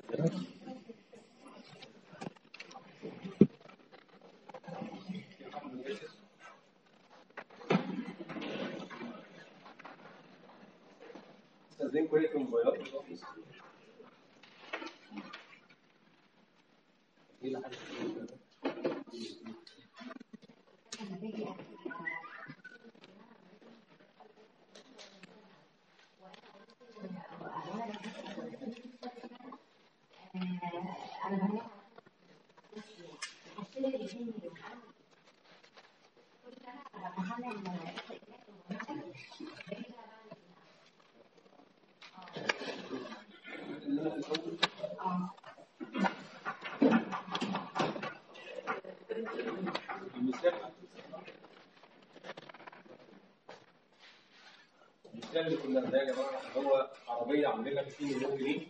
استاذنكم ايه في الموبايلات المثال المثال اللي كنا ده يا جماعه هو عربيه عاملها ب 2 مليون جنيه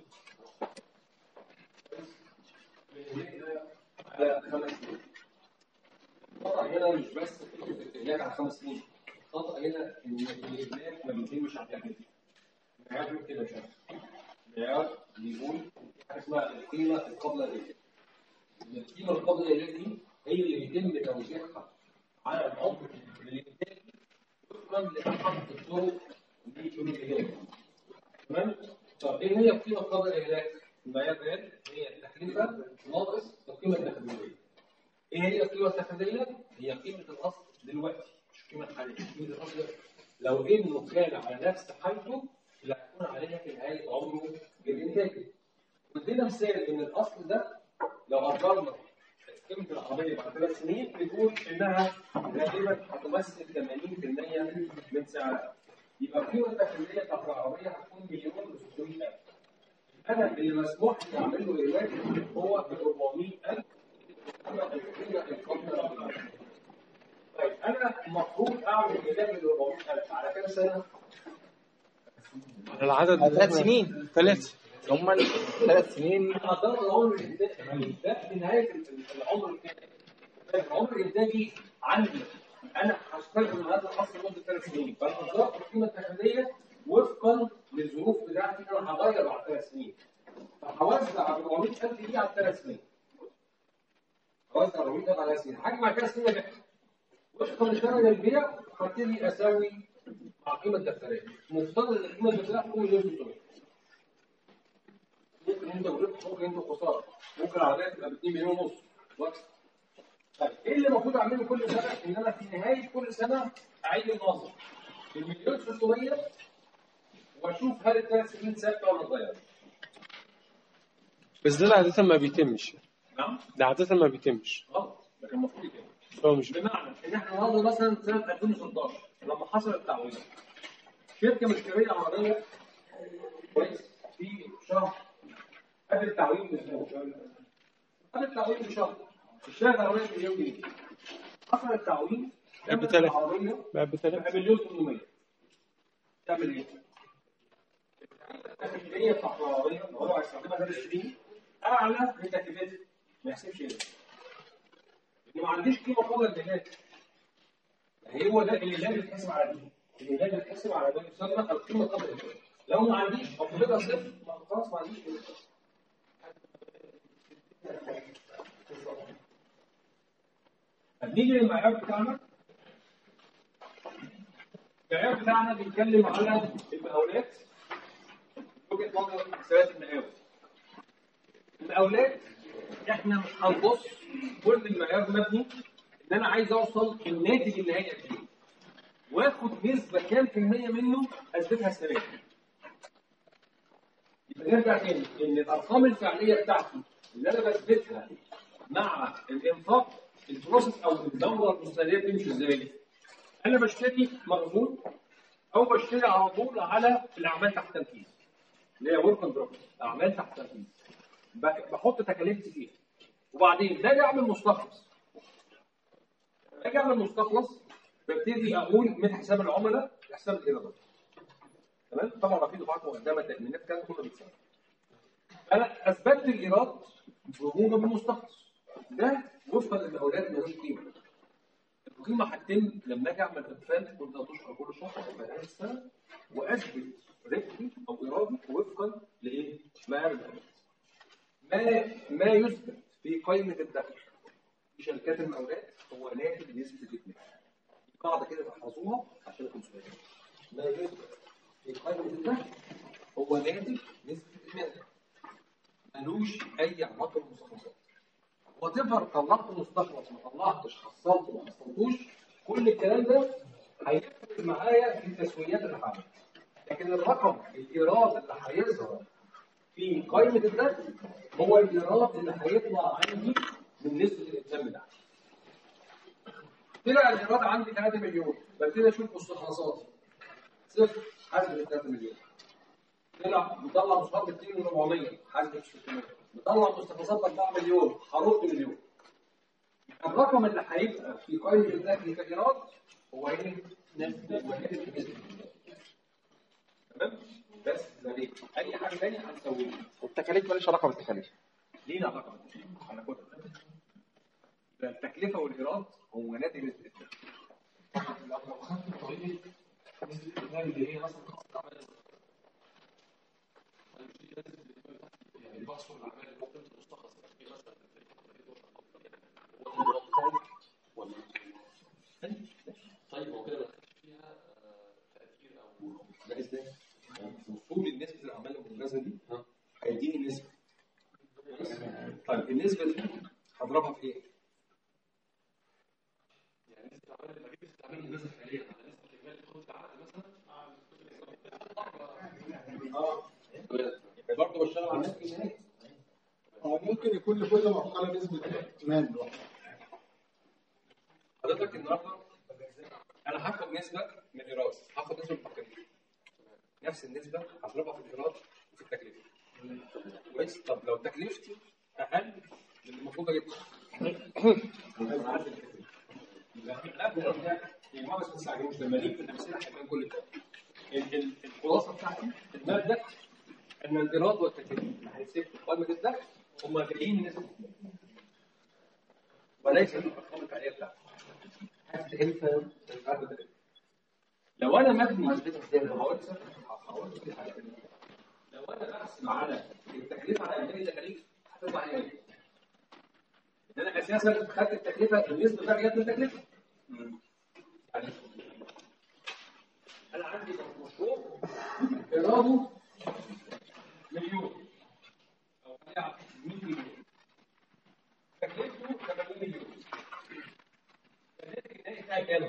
على خمس سنين الخطأ هنا مش بس فكرة الاستهلاك على خمس سنين الخطأ هنا إن الإهلاك ما بيتمش على التكلفة المعيار بيقول كده مش عارف المعيار بيقول حاجة اسمها القيمة القابلة للإهلاك القيمة القابلة للإهلاك دي هي اللي بيتم توزيعها على العمر الإنتاجي وفقا لأحد الطرق للإهلاك تمام؟ طب إيه هي القيمة القابلة للإهلاك؟ المعيار قال هي التكلفة ناقص القيمة التخزينية ايه هي القيمه التخزينيه؟ هي قيمه الاصل دلوقتي مش قيمه حاليا قيمه الاصل لو انه كان على نفس حالته لا هيكون عليها في نهايه عمره بالانتاج ودينا مثال ان الاصل ده لو قدرنا قيمه العربيه بعد ثلاث سنين بنقول انها غالبا هتمثل 80% من سعرها يبقى القيمه التخزينيه بتاعت العربيه هتكون مليون و600000 انا اللي مسموح لي اعمل له ايراد هو ب 400000 طيب انا المفروض اعمل ايراد ب 400000 على كام سنه؟ على العدد ثلاث سنين ثلاث هم الثلاث سنين قدرنا العمر الانتاجي ده في نهايه العمر الانتاجي العمر الانتاجي عندي انا هشتغل من هذا الاصل لمده ثلاث سنين فانا قدرت القيمه التخزينيه وفقا للظروف بتاعتي انا هغير بعد ثلاث سنين فهوزع 400000 دي على ثلاث سنين هوزع 400000 على ثلاث سنين هجمع كده سنين بقى وفقا لثمن البيع هبتدي اساوي مع القيمه الدفتريه مفترض ان القيمه الدفتريه تكون مليون 600 ممكن انت وربح ممكن انت خساره ممكن العربيه تبقى ب 2 مليون ونص مكسب طيب ايه اللي المفروض اعمله كل سنه؟ ان انا في نهايه كل سنه اعيد النظر المليون 600 واشوف هل الثلاث سنين ثابته ولا اتغيرت بس ده عادة ما بيتمش نعم ده عادة ما بيتمش غلط لكن المفروض كده هو مش بمعنى ان احنا النهارده مثلا سنه 2016 لما حصل التعويض شركه مشتريه عربيه كويس في شهر قبل التعويض باسبوع قبل التعويض بشهر اشترت عربيه بمليون جنيه حصل التعويض بقى بتلات. العربيه بقى بثلاث بقى مليون 800 تعمل ايه؟ التكلفيه بتاعت العربيه اللي هو هيستخدمها ثلاث سنين اعلى من تكلفتها ما يحسبش ايه؟ إن ما عنديش قيمه قابله للعلاج هو ده العلاج اللي بيتحسب على دي العلاج اللي بيتحسب على ده يسمى القيمه قابله للعلاج لو ما عنديش او قيمتها صفر ما خلاص ما عنديش قيمه طب نيجي للمعيار بتاعنا المعيار بتاعنا بيتكلم على المقاولات وجهه نظر حسابات المقاول المقاولات احنا مش هنبص كل المعيار مبني ان انا عايز اوصل الناتج النهائي قد ايه واخد نسبه كام في المية منه اثبتها السنه دي. يبقى نرجع تاني ان الارقام الفعليه بتاعتي اللي انا بثبتها مع الانفاق البروسيس او الدوره المستهدفه بتمشي ازاي؟ انا بشتري مخزون او بشتري على طول على الاعمال تحت تنفيذ اللي هي ورك اند اعمال تحت تنفيذ بك- بحط تكاليفي فيها وبعدين باجي اعمل مستخلص باجي اعمل مستخلص ببتدي اقول من حساب العملاء لحساب الايرادات تمام طبعا في دفعات مقدمه تامينات كان كله بيتساوي انا اثبتت الايراد بموجب المستخلص ده وفقا للمقاولات من القيمه القيمه هتتم لما اجي اعمل اقفال كل ثلاث اشهر كل شهر او نهايه السنه واثبت ربحي او ايرادي وفقا لايه؟ معيار المقاولات ما ما يثبت في قائمه الدخل في شركات المقاولات هو ناتج نسبه الاثنين قاعده كده تحفظوها عشان يكون سؤال ما يثبت في قائمه الدخل هو ناتج نسبه الاثنين ملوش اي علاقه بالمستخلصات وتفر طلعت مستخلص ما طلعتش حصلت ما حصلتوش كل الكلام ده هيفرق معايا في التسويات اللي هعملها لكن الرقم الايراد اللي هيظهر في قائمه الدخل هو الايراد اللي هيطلع عندي من نسبه الالتزام بتاعتي طلع الايراد عندي 3 مليون ببتدي اشوف مستخلصاتي صفر حاسب 3 مليون طلع مطلع مصاب 2400 حاسب 600 مطلع مستخلصات 4 مليون هرد مليون الرقم اللي هيبقى في قائمه الدخل كايراد هو ايه؟ نسبه هو نسبه تمام؟ بس ده ليه؟ اي حاجه ثانيه هنسويها والتكاليف ماليش علاقه بالتكاليف لينا علاقه على كل يبقى التكلفه والايراد هو ناتج نسبه الدخل لو خدت طريقه نسبه الايمان اللي هي مثلا خاصه الاعمال يعني بعض الاعمال اللي ممكن تستخلص في مثلا طيب هو كده ما كانش فيها آه، تاثير او ده ازاي؟ وصول النسبه الاعمال الممتازه دي هيديني نسبه طيب النسبه دي هضربها في ايه؟ يعني نسبه الاعمال اللي بجيب نسبه الاعمال المناسبه حاليا على نسبه الاجمالي اللي خدت العقد مثلا اه يبقى برضه بشتغل على النسبه النهائيه هو ممكن يكون لكل مرحلة نسبة ائتمان لوحدها. حضرتك النهارده انا هاخد نسبه من الايراد هاخد نسبه من التكلفه نفس النسبه هضربها في الايراد وفي التكلفه كويس طب لو تكلفتي اقل من اللي المفروض اجيبها يبقى عدل التكلفه يبقى لا ده يعني ما بس بس عجبوش لما نيجي في الامثله هيبان كل ده ال- ال- الخلاصه بتاعتي المبدا ان الايراد والتكلفه اللي هيسيب في قائمه الدخل هم جايين من نسبه وليس الارقام الفعليه بتاعتي هتتعرف العدد لو انا مبني هقول هقول لو انا بحسب على التكلفه على اجمالي التكاليف هتطلع ايه؟ ان انا اساسا خدت التكلفه بالنسبه بقى جت من التكلفه يعني انا عندي مشروع ايراده مليون او خليها 100 مليون تكلفته 80 مليون الناتج النهائي بتاعي كام؟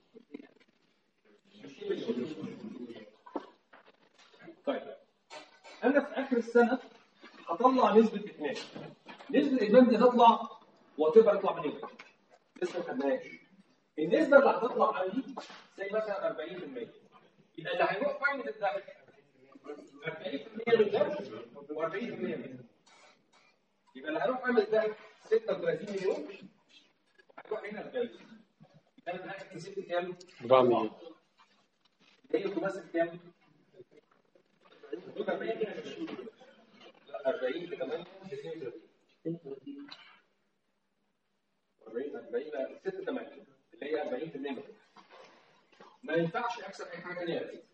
20 مليون طيب انا في اخر السنه هطلع نسبه اتمام نسبه الاتمام دي هتطلع وتبقى تطلع منين؟ لسه ما خدناهاش النسبه اللي هتطلع عندي زي مثلا 40% يبقى اللي هيروح قائمه الدخل 40% من ده و40% من ده يبقى اللي هيروح قائمه الدخل 36 مليون هيروح هنا 40 يبقى انا في الاخر كسبت كام؟ 4 مليون هي تمثل كام؟ 40 لا 40 في 8 32 40 40 6 8 اللي هي 40% منها. ما ينفعش اكسب اي حاجه ثانيه اكيد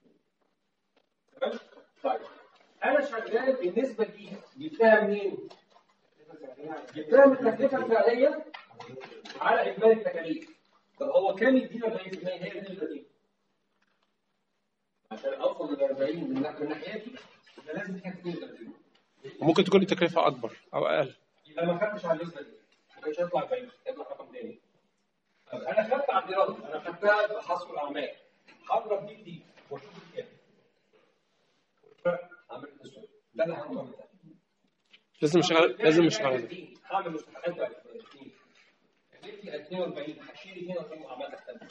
تمام؟ طيب انا شغال النسبه دي جبتها منين؟ جبتها من التكلفه الفعليه على اجمالي التكاليف طب هو كام يدينا 40% هي النسبه دي؟ عشان اوصل لل 40 من ناح- من ناحيتي يبقى لازم دي كانت 32 وممكن تكون التكلفة أكبر أو أقل يبقى ما خدتش على النسبه دي ما كانش هيطلع 40 هيطلع رقم تاني طب انا خدت على الاراده انا خدتها بحصر الاعمال هضرب دي بدي واشوف الكام عملت السؤال ده اللي هعمله لازم نشتغل لازم نشتغل هعمل مستحقات بقى 20 كلفتي 42 هشيل 42 واعمال اختلف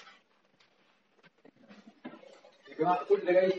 يا جماعه كل ده جاي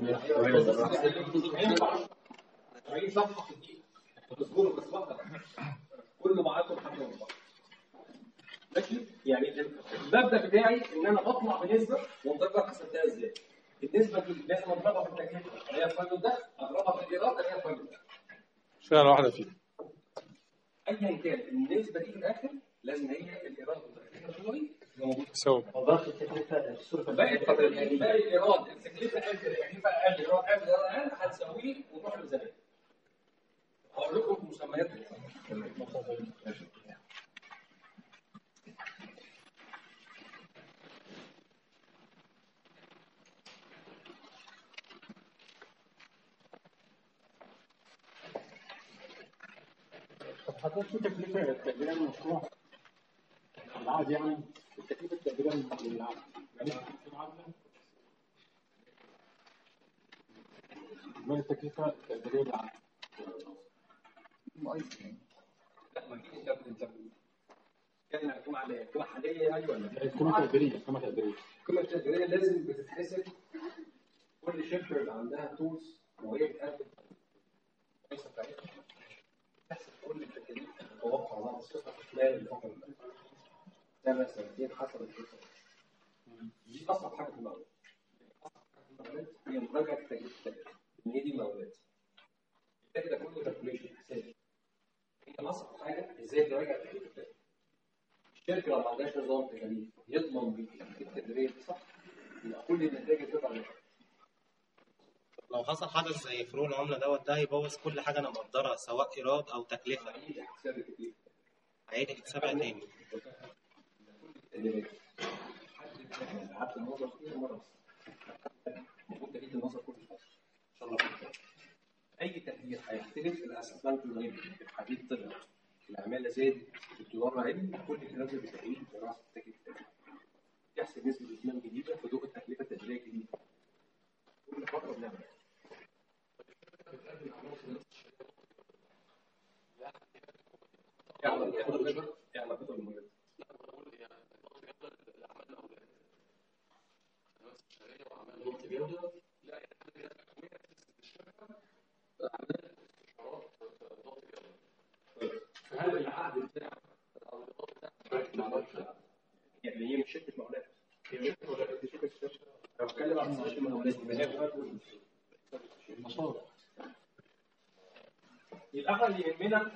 ما ينفعش 40 صفحه في الدقيقه اصبروا بس واحده كله معاكم حاجه من بعض ماشي يعني المبدا بتاعي ان انا بطلع بنسبه وانتظر حسبتها ازاي النسبه دي لازم اضربها في التكلفه اللي هي الفاينل ده اضربها في الايراد اللي هي الفاينل ده اشتغل واحدة فيهم ايا كان النسبه دي في الاخر لازم هي الايراد والتكلفه بتوعي يبقى موجود سوا وضغط التكلفه الصرف باقي التكلفه باقي الايراد التكلفه اقل التكلفه اقل الايراد اقل الايراد اقل هتساويه وتروح للميزانيه هقول لكم مسمياتهم طب حضرتك في تكلفة تقديرية للمشروع؟ العقد يعني التكلفة التقديرية للعقد يعني في معادلة ما التكلفة التقديرية للعقد؟ لا ما دي انت انت كان هتكون على قيمه حاليه يعني ولا يعني قيمة تقديرية قيمة تقديرية القيمه التقديريه لازم بتتحسب كل شركه اللي عندها تولز وهي بتقدم القيمه بتاعتها تحسب كل التكاليف المتوقعه بعد الصفر خلال الفتره اللي فاتت. سنه سنتين حسب الفرصه دي اصعب حاجه في المعلومات اصعب حاجه في المعلومات هي مراجعه التكاليف بتاعتها ان هي دي المعلومات الباقي ده كله كالكوليشن حساب هي اصعب حاجه ازاي تراجع التكاليف بتاعتها الشركه لو ما عندهاش نظام تكاليف يضمن بيه التدريب صح يبقى كل النتائج تطلع لك لو حصل حدث زي فروق العملة دوت ده هيبوظ كل حاجة أنا مقدرها سواء إيراد أو تكلفة عمليه حساب التكاليف هعيد حسابها تاني التدريب حد تعمل عدد النظر فيها مره بس المفروض تجيب النظر كل فتره ان شاء الله كل فترة. اي تقدير هيختلف الاسسمنت الغير الحديد طلع العماله زادت الدولار عالي كل الكلام ده بتعيد دراسه التكلفه تحسب نسبه ائتمان جديده في ضوء التكلفه التدريجيه الجديده كل فتره بنعمل يعمل يعمل يعمل بطل المريض هل العقد بتاع يعني هي مش شركه مقاولات هي مش شركه مقاولات دي شركه استشفاء انا بتكلم عن شركه مقاولات ما هي المصادر يبقى احنا اللي يهمنا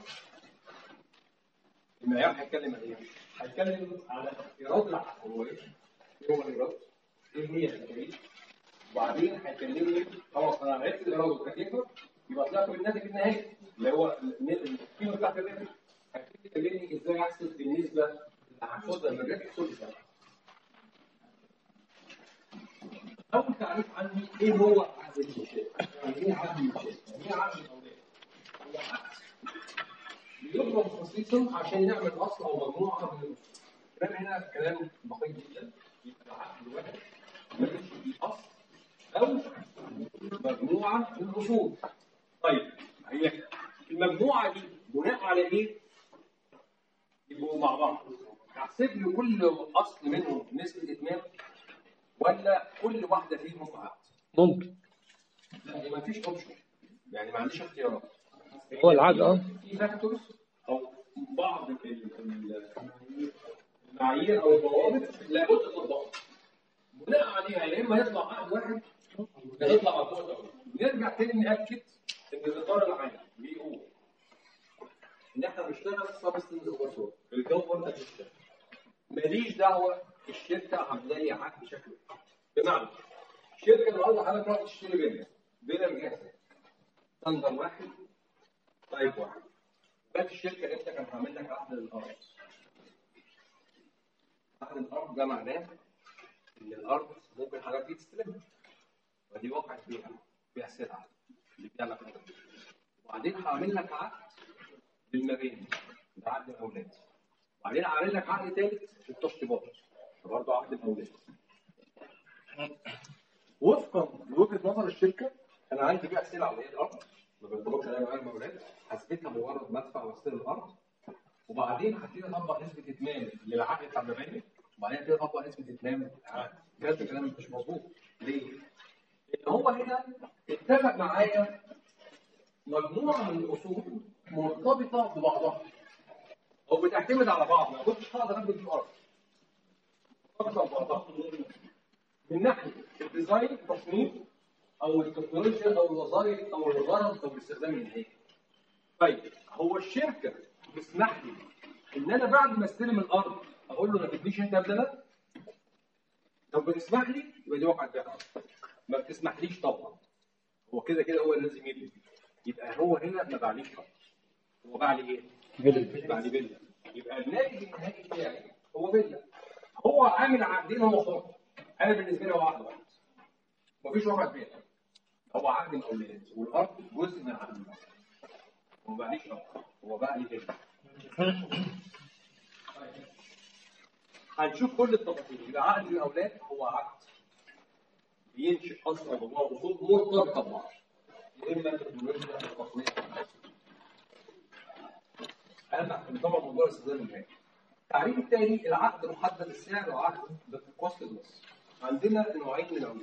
المعيار هيتكلم عن ايه؟ هيتكلم على ايراد العقد هو ايه؟ ايه هو الايراد؟ ايه هي التكاليف؟ وبعدين هيكلمني خلاص انا عرفت الايراد والتكلفه يبقى طلعت من الناتج النهائي اللي هو القيمه بتاعت الربح هيبتدي يكلمني ازاي احسب النسبه اللي هاخدها من الربح كل سنه. اول تعريف عني ايه هو عقد الانشاء؟ يعني ايه عقد الانشاء؟ يعني ايه عقد الاولاد؟ هو عقد بيضرب خصيصا عشان نعمل اصل او مجموعه من الاصول. الكلام هنا كلام دقيق جدا يبقى العقد الواحد ماشي في اصل او مجموعه من الاصول. طيب هي المجموعه دي بناء على ايه؟ يبقوا مع بعض. هحسب لي كل اصل منهم نسبه اتمام ولا كل واحده فيهم عقد؟ ممكن لا هي ما فيش اوبشن يعني ما عنديش اختيارات هو العقد اه في فاكتورز او بعض ال- ال- المعايير او الضوابط لابد تطبقها بناء عليها يا اما يطلع عقد واحد يا يطلع مجموعه دولة. نرجع تاني ناكد ان الاطار العام بيقول ان احنا بنشتغل سبستنس اوفر الجوهر اديشن ماليش دعوه الشركه عامله لي عقد شكله بمعنى شركه النهارده حضرتك رايح تشتري فيلا فيلا جاهزه ستاندر واحد طيب واحد بقت الشركه انت كان عامل لك عقد للارض عقد الارض ده معناه ان الارض ممكن حضرتك تيجي تستلمها ودي واقع بيع بيع سلعه اللي بيع لك الارض وبعدين هعمل لك عقد للمباني ده عقد الاولاد وبعدين هعمل لك عقد ثالث في التشطيبات ده برضه عقد الاولاد وفقا لوجهه نظر الشركه انا عندي بيع سلعه اللي هي الارض ما بينطبقش عليها معايا المولات حسبتها مجرد مدفع واستلم الارض وبعدين هبتدي اطبق نسبه اتمام للعقد بتاع المباني وبعدين ابتدي اطبق نسبه اتمام للعقد بجد الكلام مش مظبوط ليه؟ لان هو هنا اتفق معايا مجموعه من الاصول مرتبطه ببعضها او بتعتمد على بعض ما كنتش هقدر ابني في الارض مرتبطه ببعضها من ناحيه الديزاين التصميم او التكنولوجيا او الوظائف او الغرض او الاستخدام النهائي. طيب هو الشركه بتسمح لي ان انا بعد ما استلم الارض اقول له ما تديش انت بدلها؟ لو بتسمح لي يبقى دي واقعة بيع ما بتسمحليش طبعا هو كده كده هو اللي لازم يدي يبقى هو هنا ما بعليش حق هو باع لي ايه؟ فيلا باع لي فيلا يبقى الناتج النهائي بتاعي هو فيلا هو عامل عقدين هو حر انا بالنسبه لي هو عقد واحد مفيش ربع بيع هو عقد الاولاد والارض جزء من عقد الأرض. هو ما باعليش ارض هو باع لي فيلا هنشوف كل التفاصيل يبقى عقد الاولاد هو عقد بينشئ اصلا هو اصول مرتبطه ببعض يا اما تكنولوجيا او تقنيه اهم طبعا موضوع استخدام المال التعريف الثاني العقد محدد السعر وعقد بالكوست بلس عندنا نوعين من العقود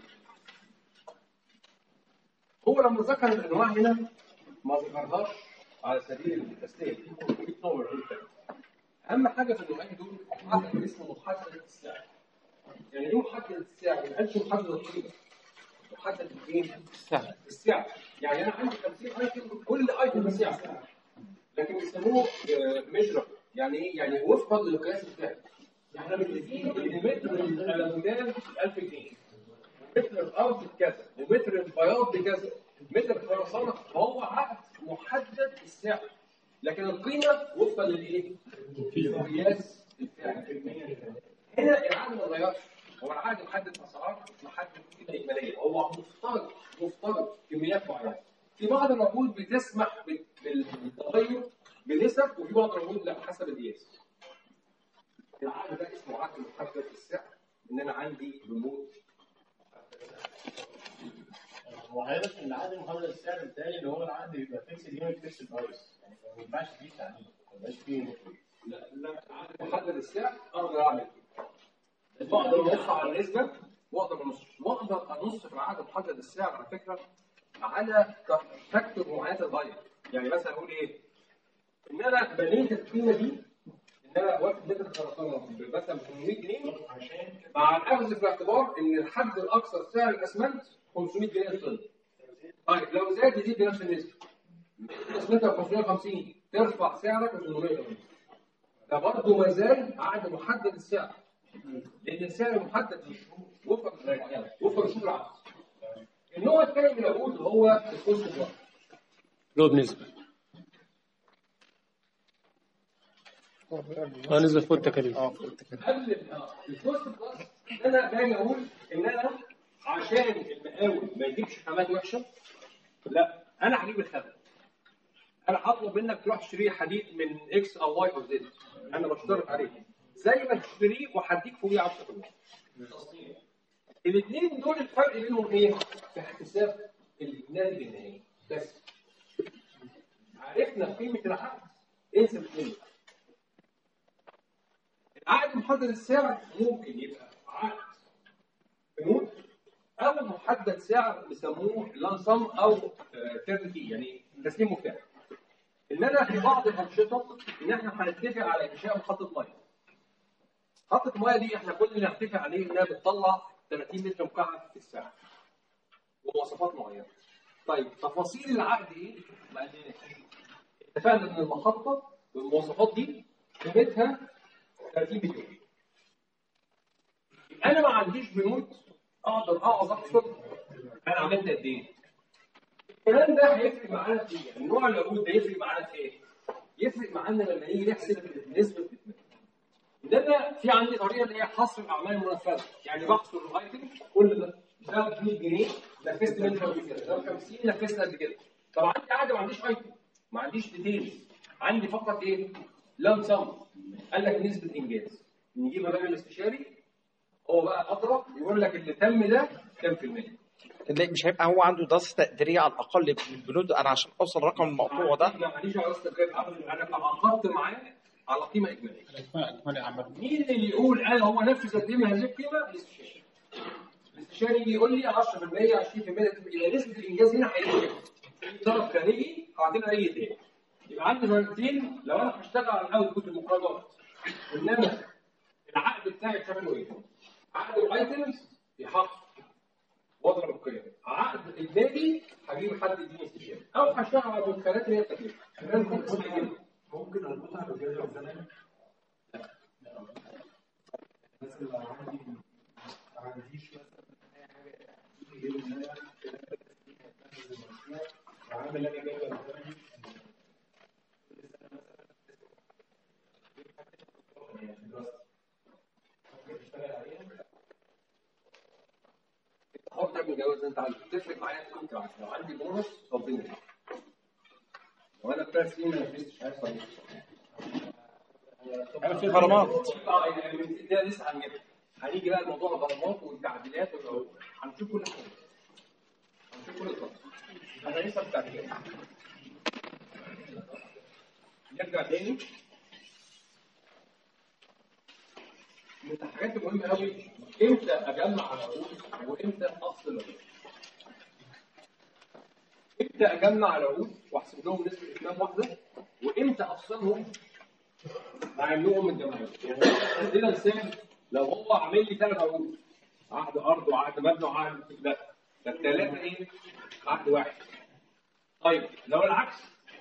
هو لما ذكر الانواع هنا ما ذكرهاش على سبيل التسليه في في طور عقود تاني. اهم حاجه في النوعين دول عقد اسمه محدد السعر يعني ايه محدد السعر؟ ما قالش محدد القيمه محدد الايه؟ السعر السعر يعني انا عندي 50 ايتم كل ايتم بسعر لكن بيسموه مجرى يعني ايه؟ يعني وفقا للقياس بتاعي احنا متفقين ان متر الالومنيوم 1000 جنيه متر الارض بكذا ومتر البياض بكذا متر الخرسانه فهو عقد محدد السعر لكن القيمه وفقا للايه؟ للقياس بتاعي هنا العقد ما اتغيرش هو العقد محدد اسعار محدد قيمه اجماليه هو مفترض مفترض كميات معينه في بعض العقود بتسمح بال- بالتغير بنسب وفي بعض العقود لا حسب القياس العقد ده اسمه عقد محدد السعر ان انا عندي بنود هو هدف ان العقد محدد السعر التاني اللي هو العقد بيبقى فيكس يونت فيكس برايس يعني ما ينفعش فيه تعديل ما يبقاش فيه لا لا عقد محدد السعر اقدر اعمل كده بقدر انص على النسبه واقدر انص واقدر انص في العقد محدد السعر على فكره على فاكتور معينه الغايه يعني مثلا اقول ايه ان انا بنيت القيمه دي ان انا واخد متر خرسانه مثلا ب 800 جنيه مع الاخذ في الاعتبار ان الحد الاقصى سعر الاسمنت 500 جنيه الطن طيب لو زاد يزيد بنفس النسبه الاسمنت ب 550 ترفع سعرك ل 880 ده برضه ما زال عقد محدد السعر لان السعر محدد للشهور وفق وفق شهور العقد النوع الثاني من العقود هو الكوست بلس له بنسبة هنزل فوق التكاليف قبل آه، الكوست بلس انا باجي اقول ان انا عشان المقاول ما يجيبش خامات وحشه لا انا هجيب الخامه انا هطلب منك تروح تشتري حديد من اكس او واي او زد انا بشترط عليك زي ما تشتريه وهديك فوقيه 10% الاثنين دول الفرق بينهم ايه؟ في حساب الناتج النهائي بس عرفنا قيمه العقد انسى الاثنين العقد محدد السعر ممكن يبقى عقد بنود او محدد سعر بيسموه لانسم او تيرنكي يعني تسليم مفتاح ان انا في بعض الانشطه ان احنا هنتفق على انشاء محطه ميه محطه الميه دي احنا كل اللي هنتفق عليه انها بتطلع 30 متر مكعب في الساعه ومواصفات معينه طيب تفاصيل العقد ايه؟ ما قالناش اتفقنا ان المحطه بالمواصفات دي قيمتها 30 مليون انا ما عنديش بنود اقدر اقعد احسب انا عملت قد ايه الكلام ده هيفرق معانا في ايه؟ يعني نوع العقود ده يفرق معانا في ايه؟ يفرق معانا لما نيجي نحسب نسبه الاتمام ده في عندي طريقه اللي هي حصر الاعمال المنفذه يعني بحصر الايتم كل ده ده ب 100 جنيه نفذت منه قد كده ده ب 50 نفذت قد كده طب عندي عادي ما عنديش ايتم ما عنديش ديتيلز عندي فقط ايه؟ لم سم قال لك نسبه انجاز نجيب الراجل الاستشاري هو بقى اضرب يقول لك اللي تم ده كام في المية اللي مش هيبقى هو عنده دراسه تقديريه على الاقل من البنود انا عشان اوصل رقم المقطوع ده ما عنديش على راس الغيب انا تعاقدت معاه على قيمه اجماليه اجمالي عمل مين اللي يقول قال هو نفذ قد ايه من هذه القيمه؟ الاستشاري. الاستشاري يجي يقول لي 10% 20% يبقى نسبه الانجاز هنا هيجي طرف خارجي هعطينا اي تاني يبقى عندي طريقتين لو انا هشتغل على الاوتبوت المخرجات انما العقد بتاعي شكله ايه؟ عقد الايتمز يحقق واضرب القيم عقد اجباري هجيب حد يديني استشاري او هشتغل على المدخلات اللي هي التكلفه خلينا نكون كده ممكن اربطها بالجدول الزمني؟ مثلا لو عندي ما عنديش مثلا اي حاجه تيجي غير ان انا كده كده هتنفذ المشروع وعامل انا جدول زمني كل جواز انت عندك تفرق معايا في الكونتراكت لو عندي بونص او بينج لو انا فاهم فيه ما نفذتش هيحصل ايه؟ انا في غرامات اه يعني ده لسه هنجيبها هنيجي بقى لموضوع الغرامات والتعديلات والعقود. هنشوف كل حاجه هنشوف كل الخطوات انا لسه التعديلات نرجع تاني من الحاجات المهمه قوي امتى اجمع العقود وامتى افصل العقود امتى اجمع العقود واحسب لهم نسبه اتمام واحده وامتى افصلهم مع انهم متجمعين يعني عندنا مثال لو هو عامل لي ثلاث عقود عقد ارض وعقد مبنى وعقد لا ده الثلاثه ايه؟ عقد واحد طيب لو العكس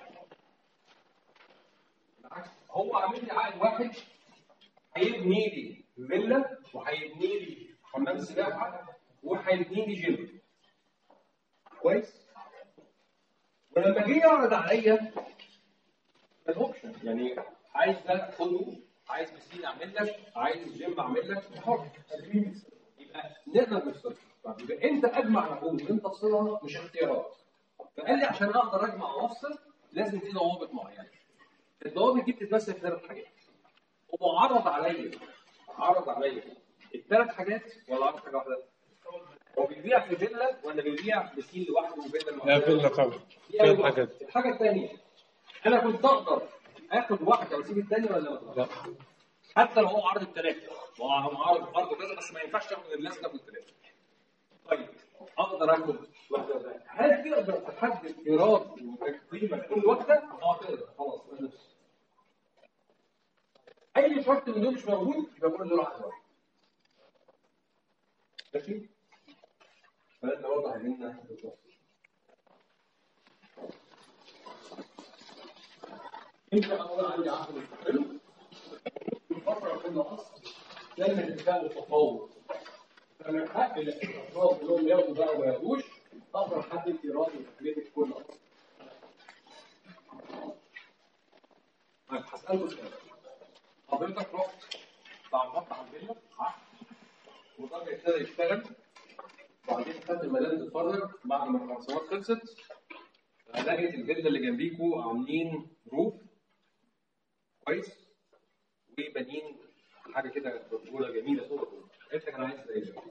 العكس هو عامل لي عقد واحد هيبني لي فيلا وهيبني لي حمام سباحه وهيبني لي جيم كويس ولما جه يعرض عليا الاوبشن يعني عايز ده خده عايز بسين اعمل لك عايز جيم اعمل لك حر يبقى نقدر نفصل طب يبقى انت اجمع العقود وانت تفصلها مش اختيارات فقال لي عشان اقدر اجمع وافصل لازم في ضوابط معينه الضوابط دي بتتمثل في ثلاث حاجات هو عرض عليا عرض عليا الثلاث حاجات ولا عرض حاجه واحده؟ هو بيبيع في فيلا ولا بيبيع بسين لوحده وفيلا لا لوحده؟ فيلا طبعا دي ثلاث أول واحدة. حاجات الحاجه الثانيه انا كنت اقدر اخد واحده واسيب الثانيه ولا لا؟ لا حتى لو هو عرض الثلاثه هو عرض برضه كذا بس ما ينفعش تاخد غير لازم تاخد الثلاثه طيب اقدر اخد واحده ولا هل تقدر تحدد ايراد قيمه كل واحده؟ اه تقدر خلاص أنا نفسي. اي شرط من دول مش موجود يبقى كل دول عقد واحد ماشي؟ فانت برضه عايزين ناخد التفصيل. انت اول عندي عقد مستقل الفتره كل اصل دايما الاتفاق والتفاوض فمن حق الافراد كلهم ياخدوا بقى وما ياخدوش اقدر احدد ايراد وتكلفه كل اصل طيب هسالكم سؤال حضرتك رحت تعرفت على الفيلا عقد والراجل ابتدى يشتغل وبعدين خدت المدام تتفرج بعد ما الخرسانات خلصت لقيت الفيلا اللي جنبيكوا عاملين روف كويس وبانيين حاجه كده رجوله جميله صوره قلت لك انا عايز زي ده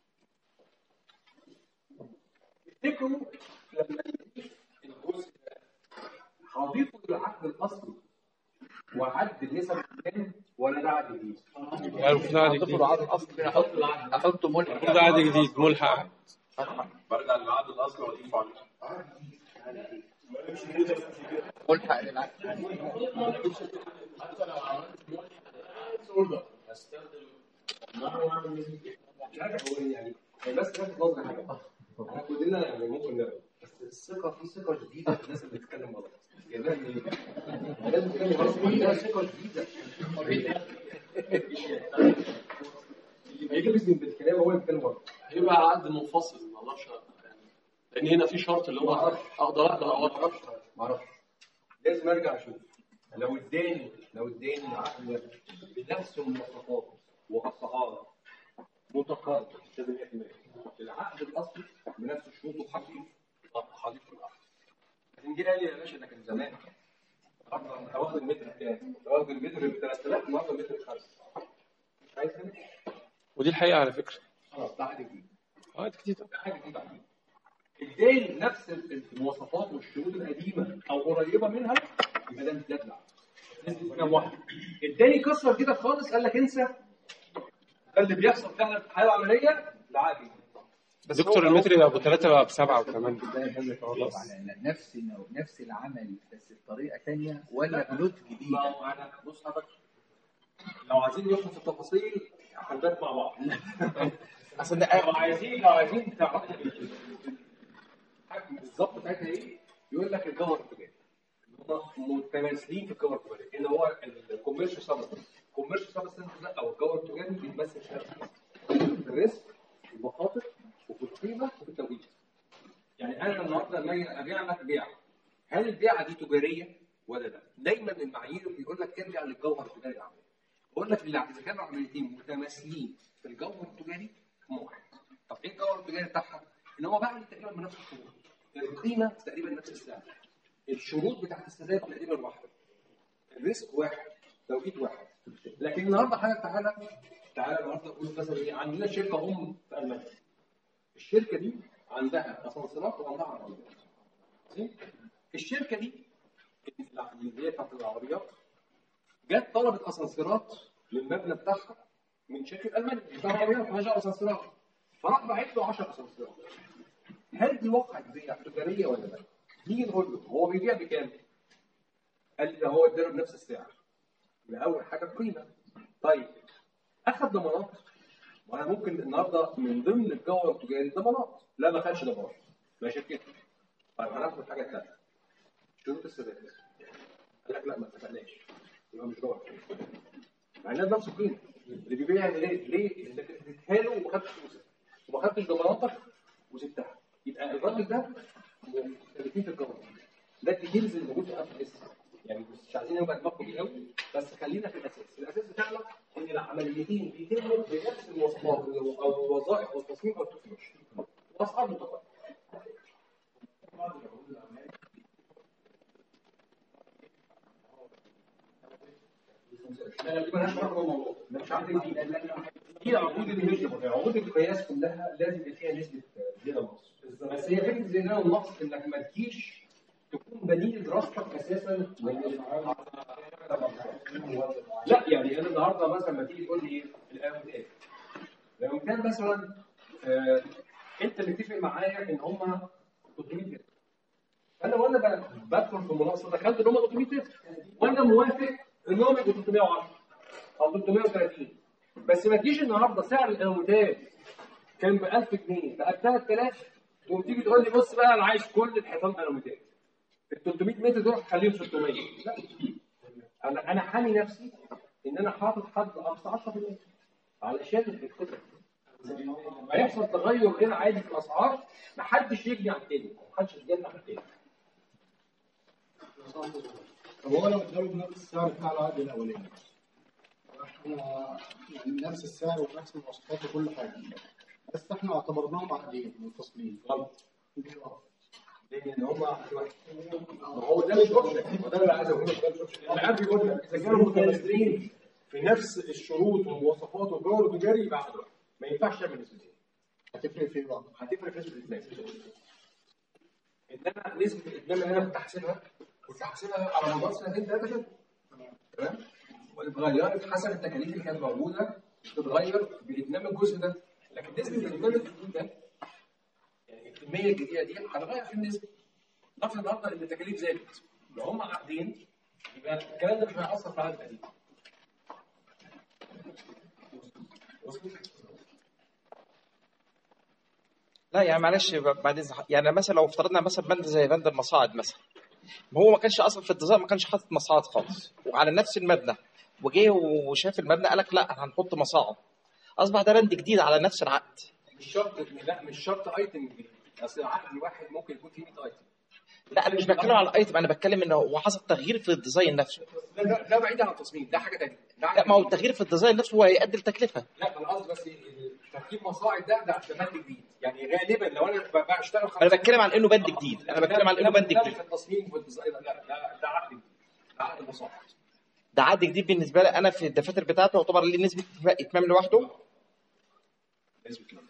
افتكروا لما نضيف الجزء ده هضيفه للعقد الاصلي واعدل نسب الكلام ولا ده عقد جديد؟ لا المفروض عقد اضيف جديد العقد الاصلي احط احطه ملحق المفروض عقد جديد ملحق برجع للعقد الاصلي واضيف عليه ملحق للعقد مش عارف هو يعني هي بس لفت نظري حاجه احنا كلنا يعني ممكن نقرا بس الثقه في ثقه جديده في الناس اللي بتتكلم غلط جايبها منين؟ لازم تتكلم غلط عندها ثقه جديده اللي بيجي بالكلام هو اللي بيتكلم غلط هيبقى عقد منفصل ما اقدرش يعني لان هنا في شرط اللي هو اقدر اقدر او اقدر ما اعرفش لازم ارجع اشوف لو اداني لو اداني العقد ده بنفس المواصفات واسعار متقاربه 100% العقد الاصلي بنفس الشروط وحقي حديث العقد لكن جه قال لي يا باشا ده كان زمان النهارده انت واخد المتر بكام؟ انت واخد المتر ب 3000 النهارده المتر بخمسه مش عايز كده؟ ودي الحقيقه على فكره خلاص ده عقد جديد اه جديد ده حاجه جديده عليه اداني نفس المواصفات والشروط القديمه او قريبه منها يبقى ده امتداد العقد نسبه كام واحد اداني قصه جديده خالص قال لك انسى ده اللي بيحصل فعلا في الحياه العمليه ده عقد جديد دكتور المتر يبقى ابو ثلاثه بقى بسبعه وثمانيه على نفس نفس العمل بس بطريقه ثانيه ولا بلوت جديد ما هو انا بص حضرتك لو عايزين ندخل في التفاصيل هنبات مع بعض اصل ده لو عايزين لو عايزين تعرفوا بالظبط بتاعتها ايه؟ يقول لك الجوهر التجاري هم متماثلين في الجوهر التجاري ان هو الكوميرشال سبستنس الكوميرشال سبستنس ده او الجوهر التجاري بيتمثل في في الريسك في المخاطر وفي القيمه وفي التوقيت يعني انا النهارده لما اجي ابيع لك بيعه هل البيعه دي تجاريه ولا لا؟ دايما المعايير بيقول لك ارجع للجوهر التجاري العام بقول لك اللي اذا كانوا عمليتين متماثلين في الجوهر التجاري هم واحد طب ايه الجوهر التجاري بتاعها؟ ان هو بعمل تقريبا بنفس الشروط القيمه تقريبا نفس السعر الشروط بتاعت السداد تقريبا واحده الريسك واحد توقيت واحد لكن النهارده حاجه تعالى تعالى النهارده نقول مثلا ايه عندنا شركه ام في المانيا الشركه دي عندها اسانسيرات وعندها عربيات ماشي؟ الشركه دي اللي هي بتاعت العربيات جت طلبت اسانسيرات للمبنى بتاعها من شركه المانيا بتاع عربيات مالهاش اسانسيرات فراح باعت له 10 اسانسيرات هل دي وقعت بيع تجاريه ولا لا؟ نيجي نقول له هو بيبيع بكام؟ قال لي ده هو اداله بنفس السعر يبقى اول حاجه القيمه طيب اخذ ضمانات وانا ممكن النهارده من ضمن الجوهر التجاري ضمانات لا ما خدش ضمانات ماشي كده طيب هناخد الحاجه الثالثه شروط السداد قال لك لا ما اتفقناش يبقى مش جوهر مع انها نفس القيمه اللي بيبيع ليه؟ ليه؟ انك اديتها له وما خدتش فلوسك وما خدتش ضماناتك وسبتها يبقى الراجل ده مختلفين في الجوهر ده الديتيلز اللي موجوده في الاس يعني مش عايزين نبقى دماغكم بيه قوي بس خلينا في الاساس الاساس بتاعنا ان العمليتين بيتموا بنفس المواصفات او الوظائف والتصميم او التكنولوجيا واسعار متفاوته لا لا دي مالهاش علاقه بالموضوع ده مش عارف ايه دي عقود الميجر عقود القياس كلها لازم يبقى فيها نسبه زياده ونقص بس هي فكره زياده ونقص انك ما تجيش تكون بديل دراستك اساسا لا يعني انا النهارده مثلا ما تيجي تقول لي الامثال لو كان مثلا آه انت متفق معايا ان هم 300 متر انا وانا ب- بدخل في المناقصه دخلت ان هم 300 متر وانا موافق ان هم يبقوا 310 او 330 بس ما تجيش النهارده سعر الاموتات كان ب 1000 جنيه بقى ب 3000 تقوم تيجي تقول لي بص بقى انا عايز كل الحيطان اموتات ال 300 متر دول خليهم 600 لا انا انا حامي نفسي ان انا حاطط حد اقصى 10% علشان الخطه لما يحصل تغير غير عادي في الاسعار محدش يجني على التاني محدش يتجنى على التاني طب هو لو اداله بنفس السعر بتاع العقد الاولاني احنا يعني نفس السعر ونفس المواصفات وكل حاجه بس احنا اعتبرناهم عقدين منفصلين غلط لان هم هو ده مش اوبشن وده اللي عايز اقوله ده مش اوبشن انا عارف يقول لك اذا كانوا متماثلين في نفس الشروط والمواصفات والجوهر التجاري يبقى عقد واحد ما ينفعش تعمل نسبتين هتفرق في ايه بقى؟ هتفرق في نسبه الاتمام انما نسبه الاتمام اللي انا كنت حاسبها كنت حاسبها على مدار سنتين ثلاثه كده تمام واتغيرت حسب التكاليف اللي كانت موجوده بتتغير باتمام الجزء ده لكن نسبه الاتمام الجديد ده يعني الكميه الجديده دي هتغير في النسبه نفرض النهارده ان التكاليف زادت لو هم عقدين يبقى الكلام ده مش هيأثر في العقد القديم لا يعني معلش بعدين يعني مثلا لو افترضنا مثلا بند زي بند المصاعد مثلا ما هو ما كانش اصلا في الديزاين ما كانش حاطط مصاعد خالص وعلى نفس المبنى وجه وشاف المبنى قال لك لا هنحط مصاعد اصبح ده بند جديد على نفس العقد مش شرط لا مش شرط ايتم جديد اصل العقد الواحد ممكن يكون فيه 100 ايتم لا انا مش بتكلم على الايتم انا بتكلم ان هو حصل تغيير في الديزاين نفسه ده, ده, ده بعيد عن التصميم ده حاجه ثانيه لا ما هو التغيير في الديزاين نفسه هو هيؤدي لتكلفه لا انا قصدي بس تركيب مصاعد ده ده ده بند جديد يعني غالبا لو انا ب- بشتغل انا بتكلم عن انه بند جديد انا بتكلم عن انه بند لا جديد في التصميم وفي الديزاين لا ده ده عقد جديد ده عقد مصاعد ده عقد جديد بالنسبه لي انا في الدفاتر بتاعته يعتبر ليه نسبه اتمام لوحده نسبه كده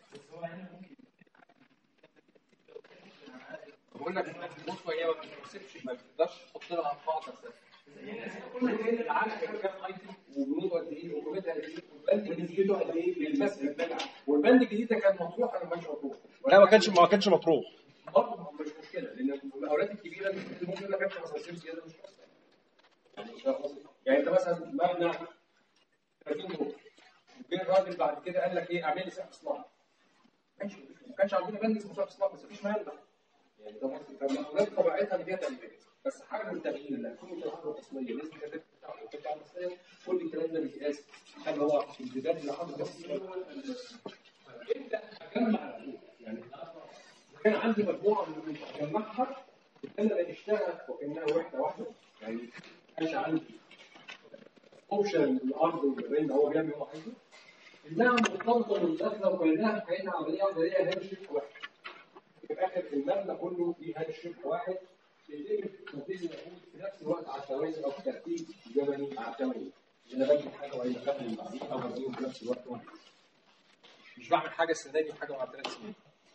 بقول لك بص هي ما بتحسبش ما بتقدرش تحط لها قاعده ثابته كل كده العقد كان كام ايتم وبنود قد ايه وقيمتها قد ايه والبند الجديد قد ايه للمسك والبند الجديد ده كان مطروح ولا ما كانش مطروح؟ لا ما كانش ما كانش مطروح برضه مش مشكله لان المقاولات الكبيره ممكن ما كانش اسانسير زياده مش مشكله يعني مش فاهم قصدي؟ يعني انت مثلا مبنى 30 دور وجه الراجل بعد كده قال لك ايه اعمل لي سقف صناعي ماشي ما كانش عندنا بند اسمه سقف صناعي بس مفيش مانع يعني ده مصر فالمقاولات طبيعتها ان فيها تغييرات بس حجم التغيير اللي هيكون من الحجم التصميميه نسبه الكتابه بتاعته والقطعه المصريه كل الكلام ده بيتقاس هل هو امتداد لحجم التصميم ابدا اجمع العقود يعني كان عندي مجموعه من اجمعها انا بنشتغل وكانها وحده واحده يعني ما كانش عندي اوبشن الارض والبين هو بيعمل هو عايزه انها مرتبطه بالدخله وكانها حياتها عمليه عمليه هي مش شركه واحده في الاخر المبنى كله فيه هذا الشق واحد يتم تنفيذ العقود في نفس الوقت على التوازي او في ترتيب زمني على التوازي انا ببني حاجه وهي قبل اللي بعدين او ببنيهم في نفس الوقت واحد مش بعمل حاجه السنه دي وحاجه بعد ثلاث سنين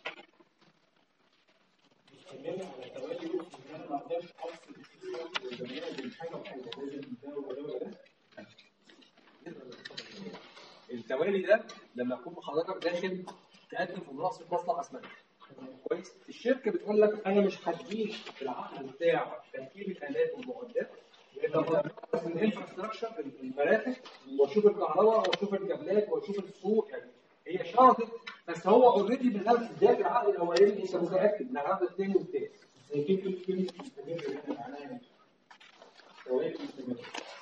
بتكلمني على التوالي ان انا ما اقدرش افصل الزمان بين حاجه وحاجه لازم ده وده وده التوالي ده لما اكون حضرتك داخل تقدم في مناقصه مصنع اسمنت كويس الشركه بتقول لك انا مش هديك في العقد بتاع تركيب الالات والمعدات الانفراستراكشر المرافق واشوف الكهرباء واشوف الكابلات واشوف السوق يعني هي شرطت بس هو اوريدي بنفس بدايه العقد الاولاني انت متاكد ان العقد الثاني والثالث زي كلمه كلمه مستمر اللي معناها ايه؟ توالي مستمر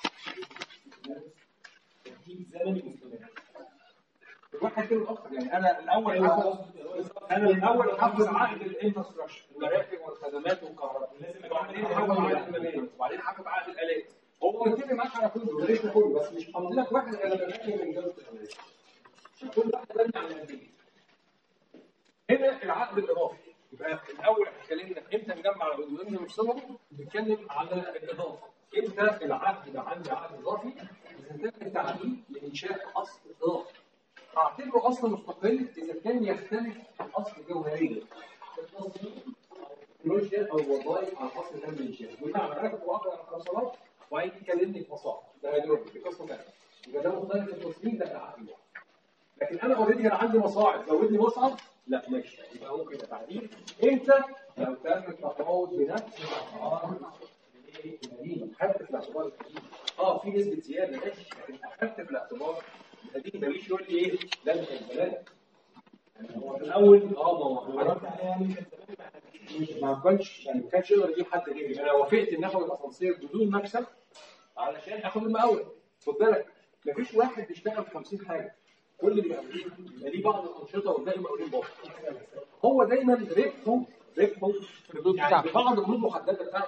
ترتيب زمني مستمر الواحد كده اكتر يعني انا الاول انا الاول احافظ عقد الانفراستراكشر المرافق والخدمات والكهرباء وبعدين احافظ عقد المباني وبعدين احافظ عقد الالات هو متفق معاك على كله وليس كله بس مش همضي لك واحد انا ببني من جوده الالات كل واحد بني على قد ايه هنا العقد الاضافي يبقى الاول احنا اتكلمنا امتى نجمع العضوين ونفصلهم بنتكلم على الاضافه امتى العقد يبقى عندي عقد اضافي اذا تم التعديل لانشاء اصل اضافي اعتبره اصل مستقل اذا كان يختلف عن اصل جوهري التصميم التكنولوجيا او الوظائف عن اصل تم الانشاء بناء على ذلك هو اقرا الخرسانات وهيجي يكلمني في مصاعب ده هيدرك في قصه ثانيه يبقى ده مختلف التصميم ده العقد لكن انا اوريدي كان عندي مصاعد زودني مصعد لا ماشي يبقى ممكن يبقى تعديل امتى لو تم التفاوض بنفس الاسعار القديمه خدت في الاعتبار القديم اه في نسبه زياده ماشي لكن اخدت في الاعتبار القديم ما يجيش يقول لي ايه ده مش البلد هو في الاول اه ما هو حضرتك يعني مش ما كانش يعني ما كانش يقدر يجيب حد غيري انا وافقت ان اخد الاسانسير بدون مكسب علشان اخد المقاول خد بالك مفيش واحد بيشتغل في 50 حاجه كل اللي بيعملوه يبقى ليه بعض الانشطه والباقي مقاولين باطل هو دايما ربحه ربحه في الحدود يعني بعض الامور المحدده بتاعته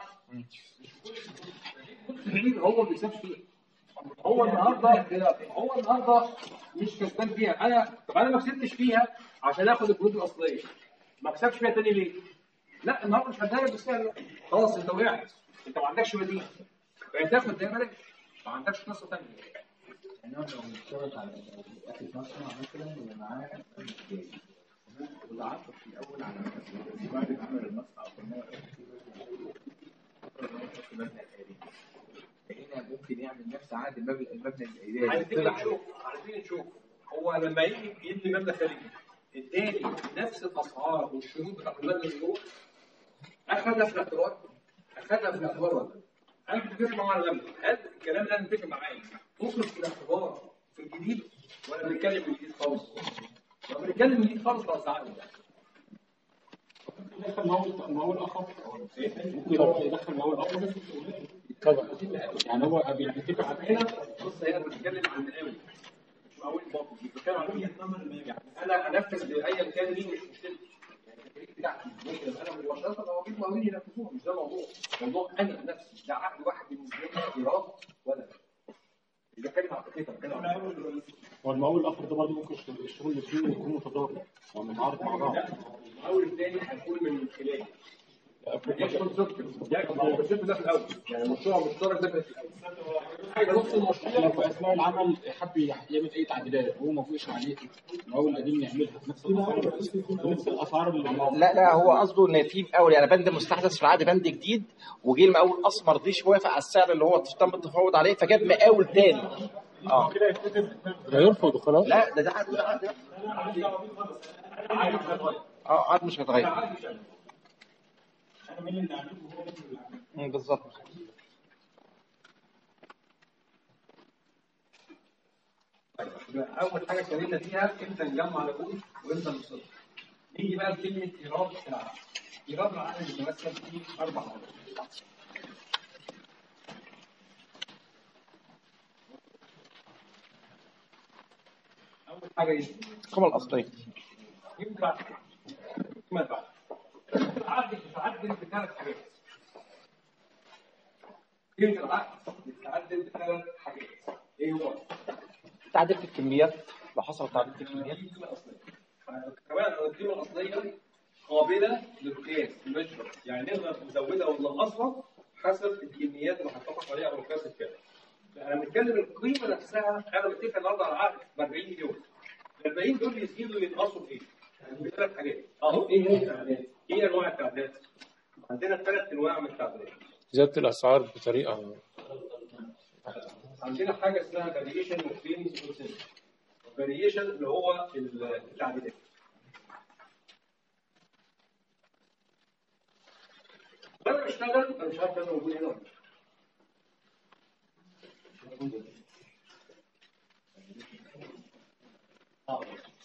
كتير هو ما بيكسبش فيها هو النهارده هو النهارده مش كسبان فيها انا طب انا ما كسبتش فيها عشان اخد الفلوس الاصليه ما كسبش فيها تاني ليه؟ لا النهارده مش هتلاقي بالسعر ده. خلاص انت وقعت انت ما عندكش بديل فهتاخد ده بلاش ما عندكش قصه ثانيه يعني هو لو مشترك على اكل مصنع مثلا ومعاه جاي وتعاقد في الاول على المصنع بعد ما عمل المصنع وقلنا مبنى خارجي هنا ممكن يعمل نفس عقد المبنى المبنى الاداري عايزين طلع نشوف عايزين نشوف هو لما يجي يبني مبنى خارجي اداني نفس الاسعار والشروط بتاعت المبنى اللي جوه اخذها في الاعتبار اخذها في الاعتبار ولا لا؟ انا كنت متفق معاه على المبنى هل الكلام ده متفق معايا تصرف في الاعتبار في الجديد ولا بنتكلم في الجديد خالص؟ لو بنتكلم الجديد خالص خلاص عقد يدخل مول مول اخر ممكن يدخل مول اخر طبعا يعني هو بيتفق على هنا بص هنا بنتكلم عن المقاول مش مقاول باطل مش بتكلم عن وجهه نظر المقاول يعني انا انفذ بايا كان مين مش مشكلتي يعني التكليف بتاعتي ممكن أبقى انا مباشره لو اجيب مقاولين ينفذوها مش ده الموضوع الموضوع انا بنفسي ده عقد واحد بالنسبه لي ايراد ولا لا مش بتكلم عن التكلفه بتكلم عن هو المقاول الاخر ده برضه ممكن الشغل- الشغل اللي فيه يكون متضارب ومتعارض مع بعض المقاول الثاني هيكون من خلالي مش كونسبت يعني الكونسبت ده في الاول يعني المشروع المشترك ده في الاول حاجه نص المشروع لو في اثناء العمل حب يعمل اي تعديلات وهو ما وافقش عليه المقاول القديم يعملها بنفس الاسعار بنفس الاسعار اللي لا لا هو قصده ان في مقاول يعني بند مستحدث في العقد بند جديد وجه المقاول اصلا ما رضيش وافق على السعر اللي هو تم التفاوض عليه فجاب مقاول تاني اه ده يرفض وخلاص لا ده ده عقد ده عقد اه عقد مش هيتغير مم، بالظبط يبقى اول حاجه اتكلمنا فيها امتى نجمع العقود وامتى نفصلها. نيجي بقى لكلمه ايراد العقد. ايراد العقد بيتمثل في اربع حاجات. اول حاجه ايه؟ القيمه الاصليه ينفع ما ينفع العقد بتتعدل بثلاث حاجات قيمه العقد بتتعدل بثلاث حاجات ايه هو؟ تعديل في الكميات لو حصل تعديل في الكميات القيمه الاصليه كمان القيمه الاصليه قابله للقياس الميجر يعني نقدر نزودها وننقصها حسب الكميات اللي هنتفق عليها او القياس الكامل انا بنتكلم القيمه نفسها انا متفق النهارده على عقد ب 40 مليون ال 40 دول يزيدوا ينقصوا بايه؟ بثلاث حاجات اهو ايه هي التعديلات؟ ايه انواع التعديلات؟ عندنا ثلاث انواع من التعديلات زيادة الأسعار بطريقة عندنا حاجه اسمها فاريشن وكليمز وسيلز فاريشن اللي هو التعديلات وانا بشتغل انا مش عارف انا موجود هنا ولا لا. آه.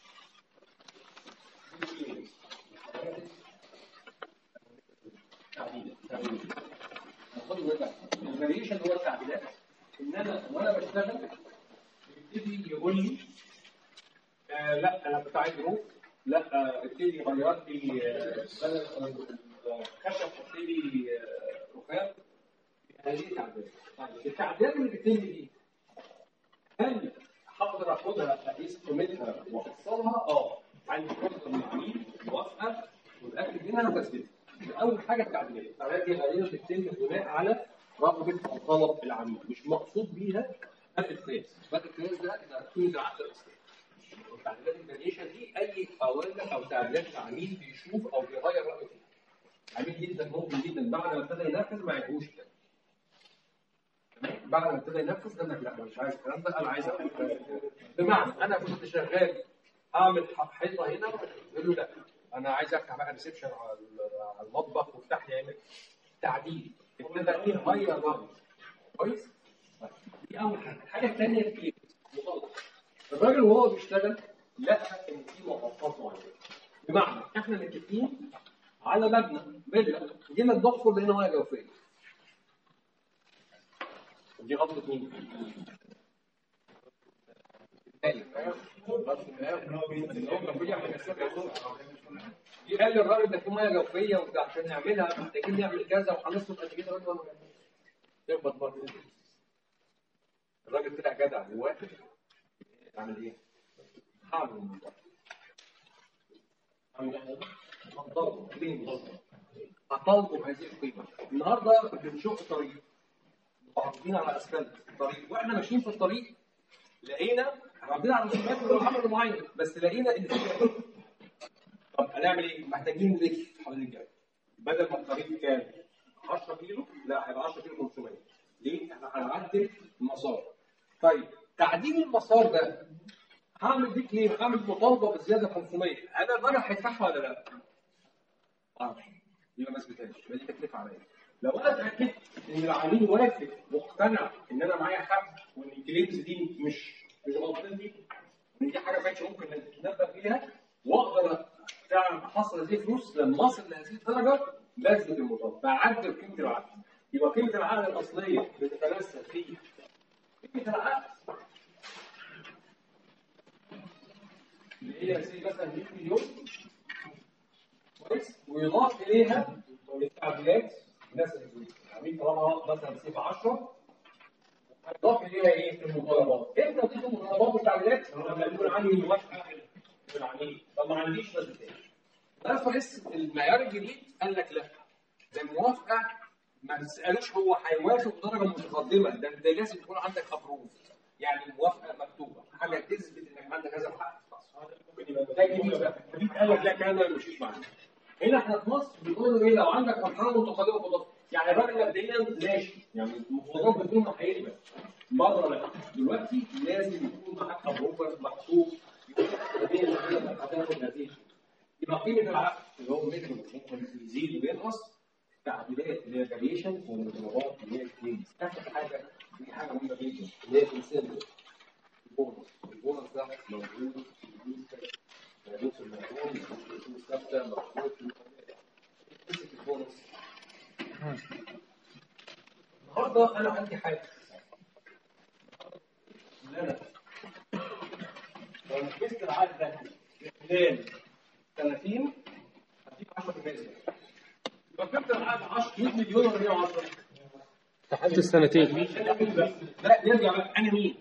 تعديل تعديل خدوا بالك الفاريشن هو التعديلات ان انا وانا بشتغل يبتدي يقول لي آه لا انا كنت عايز روف لا آه، ابتدي غيرت لي آه، بدل خشب حط لي آه، رخام هذه التعديلات طيب التعديلات اللي بتتم دي هل هقدر اخدها اقيس قيمتها واوصلها؟ اه عندي فرصه من العميل موافقه واتاكد منها وتثبيتها اول حاجه التعديلات التعديلات دي غالبا بتتم بناء على رغبه او طلب العميل مش مقصود بيها بدء القياس بدء القياس ده اذا كنت عقد الاصلاح تعديلات الفاريشن دي اي اوامر او تعديلات العميل بيشوف او بيغير رايه فيها عميل جدا ممكن جدا بعد ما ابتدى ينفذ ما يعجبوش كده تمام؟ بعد ما ابتدى ينفذ قال لك لا انا مش عايز الكلام ده انا عايز اعمل كذا. بمعنى انا كنت شغال اعمل حيطه هنا يقول له لا انا عايز افتح بقى ريسبشن على على المطبخ وافتح لي يعمل تعديل ابتدى يغير رايه كويس؟ دي اول حاجه الحاجه الثانيه الكليب مطالبه الراجل وهو بيشتغل لقى ان في مواصفات معينه بمعنى احنا متفقين على مبنى فيلا جينا نحفر لقينا ميه جوفيه دي غلطه مين؟ دي قال للراجل ده في ميه جوفيه وده عشان نعملها محتاجين نعمل كذا وهنصرف قد كده ولا تخبط برضه الراجل طلع جدع وواقف اعمل ايه؟ هعمل الموضوع اعمل ايه؟ هضربه ليه؟ هطالبه بهذه القيمه النهارده بنشق طريق محافظين على اسفلت الطريق واحنا ماشيين في الطريق لقينا عاملين على رسومات والعمل معين بس لقينا ان في جبل. طب هنعمل ايه؟ محتاجين نلف حوالين الجبل بدل ما الطريق كان 10 كيلو لا هيبقى 10 كيلو 500 ليه؟ احنا هنعدل المسار طيب تعديل المسار ده هعمل بيه كليم هعمل مطالبه بزياده 500 انا الراجل هيدفعها ولا لا؟ معرفش يبقى ما اثبتهاش يبقى دي تكلفه عليا لو انا اتاكدت ان العميل وافق مقتنع ان انا معايا حق وان الكليمز دي مش مش غلطتي وان دي حاجه ما كانتش ممكن نتنبأ فيها واقدر فعلا احصل هذه الفلوس لما اصل لهذه الدرجه بثبت المطالبه بعدل قيمه العقد يبقى قيمه العقد الاصليه بتتمثل في قيمه العقد اللي هي زي مثلا 100 مليون كويس ويضاف اليها التعديلات الناس اللي عاملين طالما مثلا سيف 10 هيضاف اليها ايه المطالبات امتى تضيف المطالبات والتعديلات لما يكون عندي موافقه من العميل طب ما عنديش ما تديهاش نرفع المعيار الجديد قال لك لا ده الموافقه ما تسالوش هو هيوافق بدرجه متقدمه ده انت لازم يكون عندك ابروف يعني موافقه مكتوبه حاجه تثبت انك عندك هذا الحق ممكن يبقى ده جديد بقى جديد قال لك لا الكلام ده ما يمشيش معانا هنا احنا في مصر بيقولوا ايه لو عندك مرحله متقدمه في الضغط يعني الراجل مبدئيا ماشي يعني المفروضات بتكون محيري بس بره لا دلوقتي لازم يكون معاك ابروفر محسوب يبقى هتاخد نتيجه يبقى قيمه العقد اللي هو متر ممكن يزيد وينقص تعديلات اللي هي فاريشن والمتطلبات اللي هي الكليمز اخر حاجه دي حاجه مهمه جدا اللي هي الانسنتيف البونص البونص ده موجود في الفلوس الموجود الفلوس ثابته موجود في قصه البونص النهارده انا عندي حاجه ان انا لو نفذت العقد ده خلال سنتين هديك 10% لو كنت العقد 10 100 مليون ولا 110 تحت السنتين لا نرجع بقى انا مين؟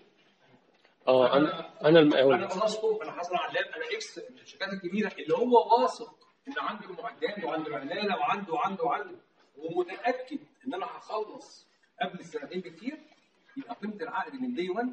اه انا انا المقاول انا خلصته انا حصل على اللاب انا اكس من الشركات الكبيره اللي هو واثق ان عنده معدات وعنده عماله وعنده وعنده وعنده ومتاكد ان انا هخلص قبل السنتين بكتير يبقى قيمه العقد من دي 1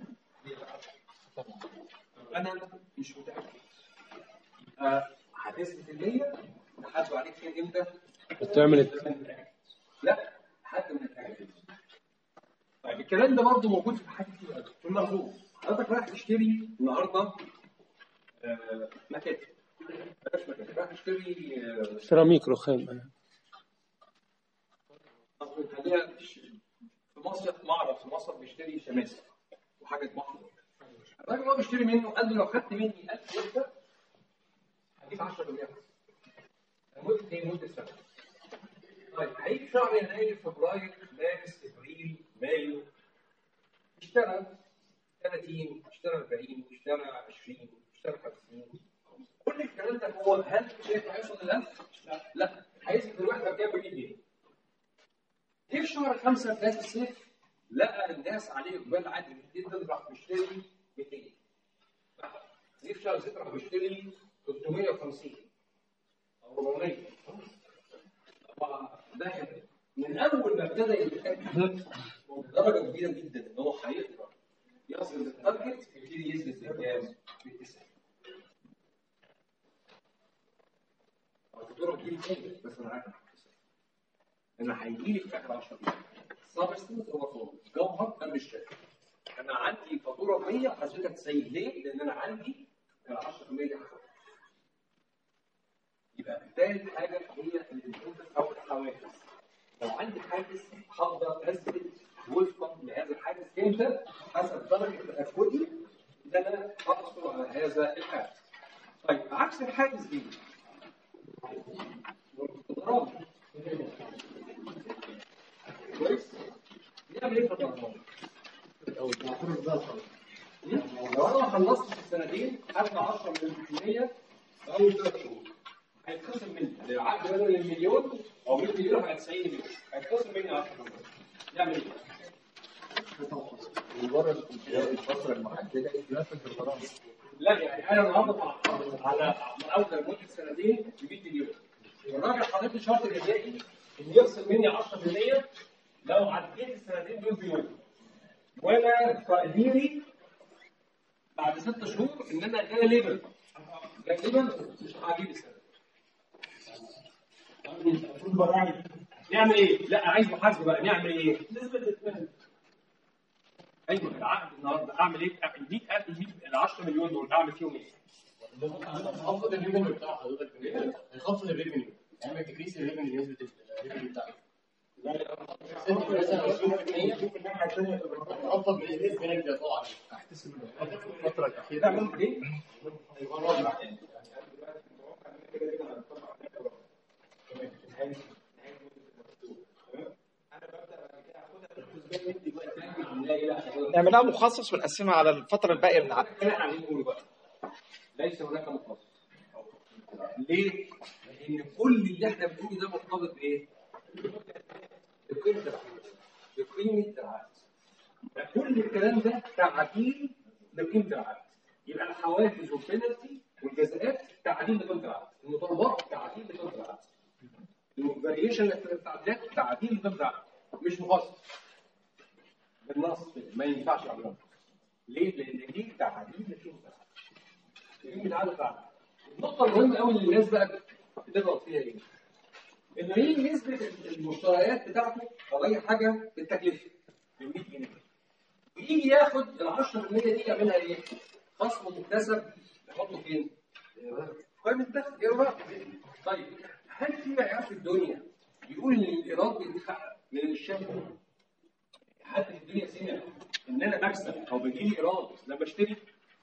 انا مش متاكد يبقى هتثبت النيه لحد عليك فين امتى؟ بتعمل الت- لا حد من الحاجات طيب الكلام ده برضه موجود في حاجات كتير قوي في المخزون حضرتك رايح تشتري النهارده آه، مكاتب بلاش مكاتب رايح تشتري آه، سيراميك رخام خليها في مصيف معرض في مصر بيشتري شماسي وحاجه بحر الراجل اللي هو بيشتري منه قال له لو خدت مني 1000 وحده هجيب 10 مليار مده ايه؟ مده سنه طيب هيجي شهر يناير فبراير مارس ابريل مايو اشترى 30 اشترى 40 اشترى 20 اشترى 50 كل الكلام ده هو هل شايف هيوصل ل 1000؟ لا لا هيثبت الوحده بكام ب 100 جنيه جه في شهر خمسه بدايه الصيف لقى الناس عليه اقبال عادي جدا راح بيشتري 200 جه في شهر سته راح بيشتري 350 او 400 طبعا ده كان من اول ما ابتدى يتاكد بدرجه كبيره جدا ان هو هيقدر يصل للتارجت يبتدي يثبت الجهاز بالتسعين. الدكتور بتجيلي تاني بس انا عارف انا هيجي لي في اخر 10 دقايق سبستنس هو صوت جوهر ده مش شايف انا عندي فاتوره 100 حسيتها 90 ليه؟ لان انا عندي ال 10% دي هاخدها يبقى ثالث حاجه هي الانفوتس او الحوافز لو عندي حافز هقدر اثبت وفقا لهذا الحافز امتى حسب درجه تاكدي ان انا احصل على هذا الحافز طيب عكس الحافز دي الضرائب. كويس نعمل ايه في الضرائب؟ لو انا ما خلصتش السنتين هدفع 10 من 100 في اول ثلاث شهور هيتخصم مني العقد بدل المليون او 100 مليون على 90 مليون هيتخصم مني 10 مليون نعمل ايه؟ مجرد الفترة المحددة يتنفذ بالغرامة لا يعني انا النهارده على مقاولة لمده سنتين ب 100 مليون الراجل حاطط لي شرط جزائي ان يخصم مني 10% لو عديت السنتين دول بيوم وانا تقديري بعد ست شهور ان انا غالبا غالبا مش هجيب السنه نعمل ايه؟ لا عايز محاسبه بقى نعمل ايه؟ نسبه الاتمام ايوه العقد النهارده اعمل ايه؟ ال 100000 ال 10 مليون دول اعمل فيهم ايه؟ هيخفض الريفنيو بتاع حضرتك هيخفض الريفنيو يعمل تكريس الريفنيو نسبه الريفنيو بتاعك مثلا 20% هيخفض بنسبه الريفنيو طبعا احتسب الفترة الأخيرة تعمل ايه؟ نعملها مخصص ونقسمها على الفتره الباقيه من العقد احنا عايزين نقول بقى ليس هناك مخصص ليه؟ لان كل اللي احنا بنقوله ده مرتبط بايه؟ بقيمه العقد بقيمه العقد كل الكلام ده تعديل لقيمه العقد يبقى الحوافز والبنالتي والجزاءات تعديل لقيمه العقد المطالبات تعديل لقيمه العقد الفاريشن التعديلات تعديل لقيمه العقد مش مخصص بالنص ما ينفعش اعملها ليه؟ لان دي تعديل لقيمه العقد قيمه العقد تعديل النقطه المهمه قوي اللي الناس بقى بتضغط فيها ايه؟ انه يجي نسبه المشتريات بتاعته او اي حاجه بالتكلفه ب 100 جنيه ويجي ياخد ال 10% دي يعملها ايه؟ خصم مكتسب يحطه فين؟ قائمه الدخل ايرادات طيب هل في معيار في الدنيا يقول ان الايراد بيتحقق من الشركه حد في الدنيا سمع ان انا بكسب او بيجي لي ايراد لما اشتري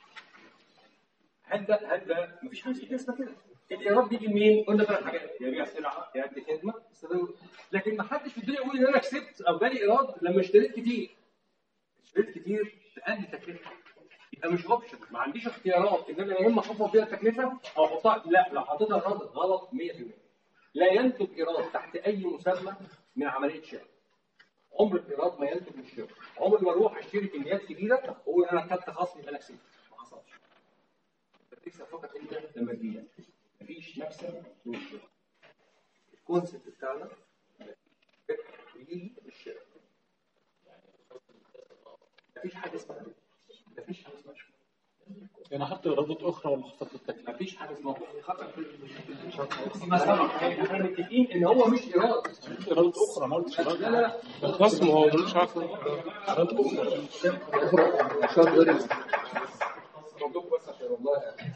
هل ده هل ده مفيش حاجه في اسمها كده الايراد بيجي منين؟ قلنا ثلاث حاجات يا بيع سلعه يا ادي خدمه استخدام لكن ما حدش في الدنيا يقول ان انا كسبت او جالي ايراد لما اشتريت كتير اشتريت كتير تقلل تكلفه يبقى مش اوبشن ما عنديش اختيارات ان انا يا اما اخفض بيها التكلفه او احطها لا لو حطيتها ايراد غلط 100% لا ينتج ايراد تحت اي مسمى من عمليه شراء عمر الايراد ما ينتج من الشراء عمر ما اروح اشتري كميات كبيره واقول انا خدت خصم يبقى انا كسبت ما حصلش بتكسب فقط انت لما تبيع مفيش مكسب من الشراء الكونسيبت بتاعنا بيجي بالشراء مفيش حاجه اسمها كده. مفيش حاجه اسمها شراء. يعني حط ايرادات اخرى ولا حط التكلفه مفيش حاجه اسمها خطر في مثلا احنا متفقين ان هو مش ايراد ايرادات اخرى ما قلتش لا لا لا الخصم هو ملوش علاقه عشان غير موضوع بس عشان والله يعني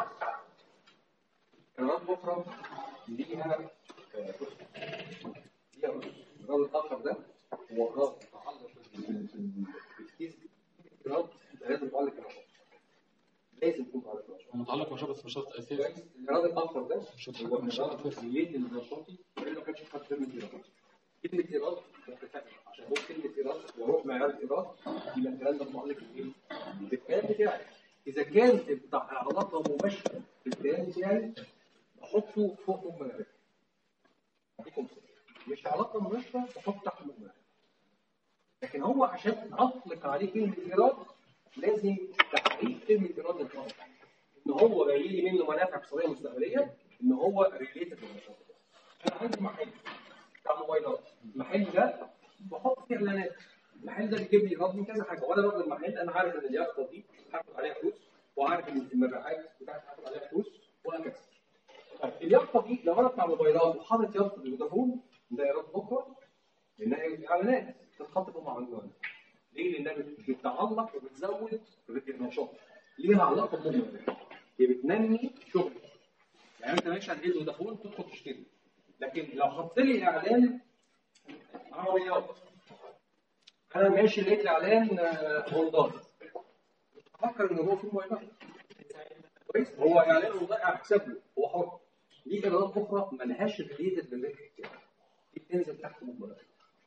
كلمات اخرى ليها آه، ليها الرد الاخر ده هو الرد متعلق بالتركيز الرد لازم متعلق بالنشاط لازم يكون متعلق بالنشاط متعلق بنشاط بس مش شرط اساسي كويس الايراد الاخر ده مش هو ايراد ريليت للنشاطي والا ما كانش خد كلمه ايراد كلمه ايراد متفق عشان هو كلمه ايراد واروح معيار الايراد يبقى الكلام ده متعلق بايه؟ بالكلام بتاعي اذا كان بتاع علاقه مباشره بالكلام بتاعي احطه فوق ممارسه اديكم مثال مش علاقه مباشره بحط تحت ممارسه لكن هو عشان اطلق عليه كلمه ايراد لازم تحقيق كلمه ايراد للفرد ان هو جاي لي منه منافع اقتصاديه مستقبليه ان هو ريليتد بالنشاط انا عندي محل بتاع موبايلات المحل ده بحط فيه اعلانات المحل ده بيجيب لي ايراد من كذا حاجه وانا باخد المحل انا عارف ان اليافطه دي هاخد عليها فلوس وعارف ان المبيعات بتاعتي هاخد عليها فلوس وهكذا طيب اليافطه دي لو انا بتاع موبايلات وحاطط يافطه فودافون ده ايراد بكره لانها اعلانات تتحط مع عنوان ليه؟ لانها بت- بتعلق وبتزود النشاط ليها علاقه بالمبيعات هي بتنمي شغل يعني انت ماشي على الجيل فودافون تدخل تشتري لكن لو حط لي اعلان عربيات انا ماشي لقيت اعلان آه، هونداي افكر ان هو في موبايلات كويس هو اعلان هونداي على حسابه هو حر دي ايرادات اخرى ملهاش ريليتد بالربح بتاعه دي بتنزل تحت موبايلات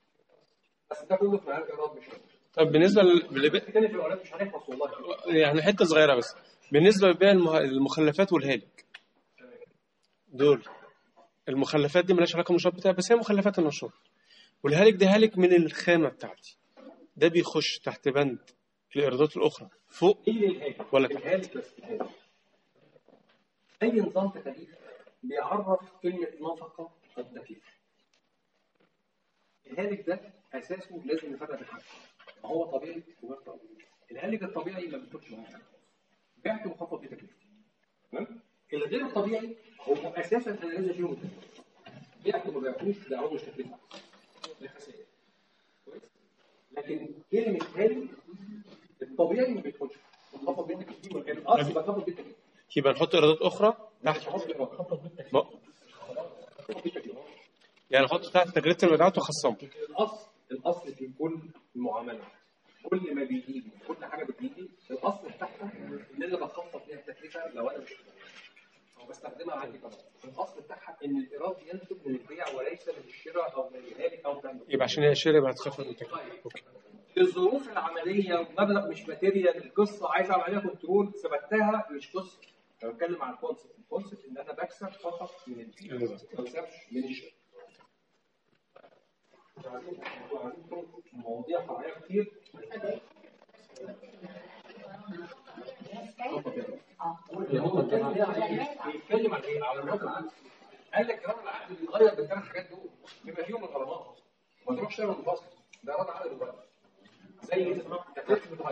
بس ده كله في مجال الايراد مش أكتر. طب بالنسبه لل... تاني في الاولاد مش هنخلص والله يعني حته صغيره بس بالنسبه لبيع المه- المخلفات والهالك دول المخلفات دي مالهاش علاقه بالنشاط بتاعي بس هي مخلفات النشاط والهالك ده هالك من الخامه بتاعتي ده بيخش تحت بند الايرادات الاخرى فوق نيجي للهالك ولا الهالك بس الهالك اي نظام تكاليف بيعرف كلمه نفقه او تكلفه الهالك ده اساسه لازم نفرق بين حاجتين ما هو طبيعي وغير طبيعي الهالك الطبيعي ما بياخدش معاه حاجه بعت وخفض بيه تكلفه تمام الغير الطبيعي هو اساسا انا لازم اشيله من التكلفه بعت وما بعتوش ده هو مش تكلفه ده خسائر كويس لكن كلمه هالك الطبيعي ما بيدخلش خفض بيه تكلفه مكان الاصل يبقى خفض بيه تكلفه يبقى نحط ايرادات اخرى مش تحت هحط إيراد، خفض بيه تكلفه ب- خفض بيه تكلفه يعني نحط تحت تكلفه المبيعات وخصمه الاصل الاصل في كل المعاملات كل ما بيجي لي كل حاجه بتجيلي الاصل بتاعها ان انا بخفض فيها التكلفه لو انا مش او بستخدمها عندي طبعا الاصل بتاعها ان الايراد ينتج من البيع وليس من الشراء او من الهالك او من يبقى عشان هي شراء يبقى هتخفض من التكلفه اوكي الظروف العمليه ومبلغ مش ماتيريال القصه عايز اعمل عليها كنترول ثبتها مش قصه انا بتكلم عن الكونسيبت الكونسيبت ان انا بكسب فقط من البيع ما بكسبش من الشراء عايزين عايزين مواضيع فرعيه كتير هو بيتكلم عن ايه؟ بيتكلم عن ايه؟ على الرقم العقد. قال لك الرقم العقد بيتغير بالثلاث حاجات دول بما فيهم الغرامات ما تروحش تعمل منفصل ده رقم عقد بيتغير زي تكلفه بتتغير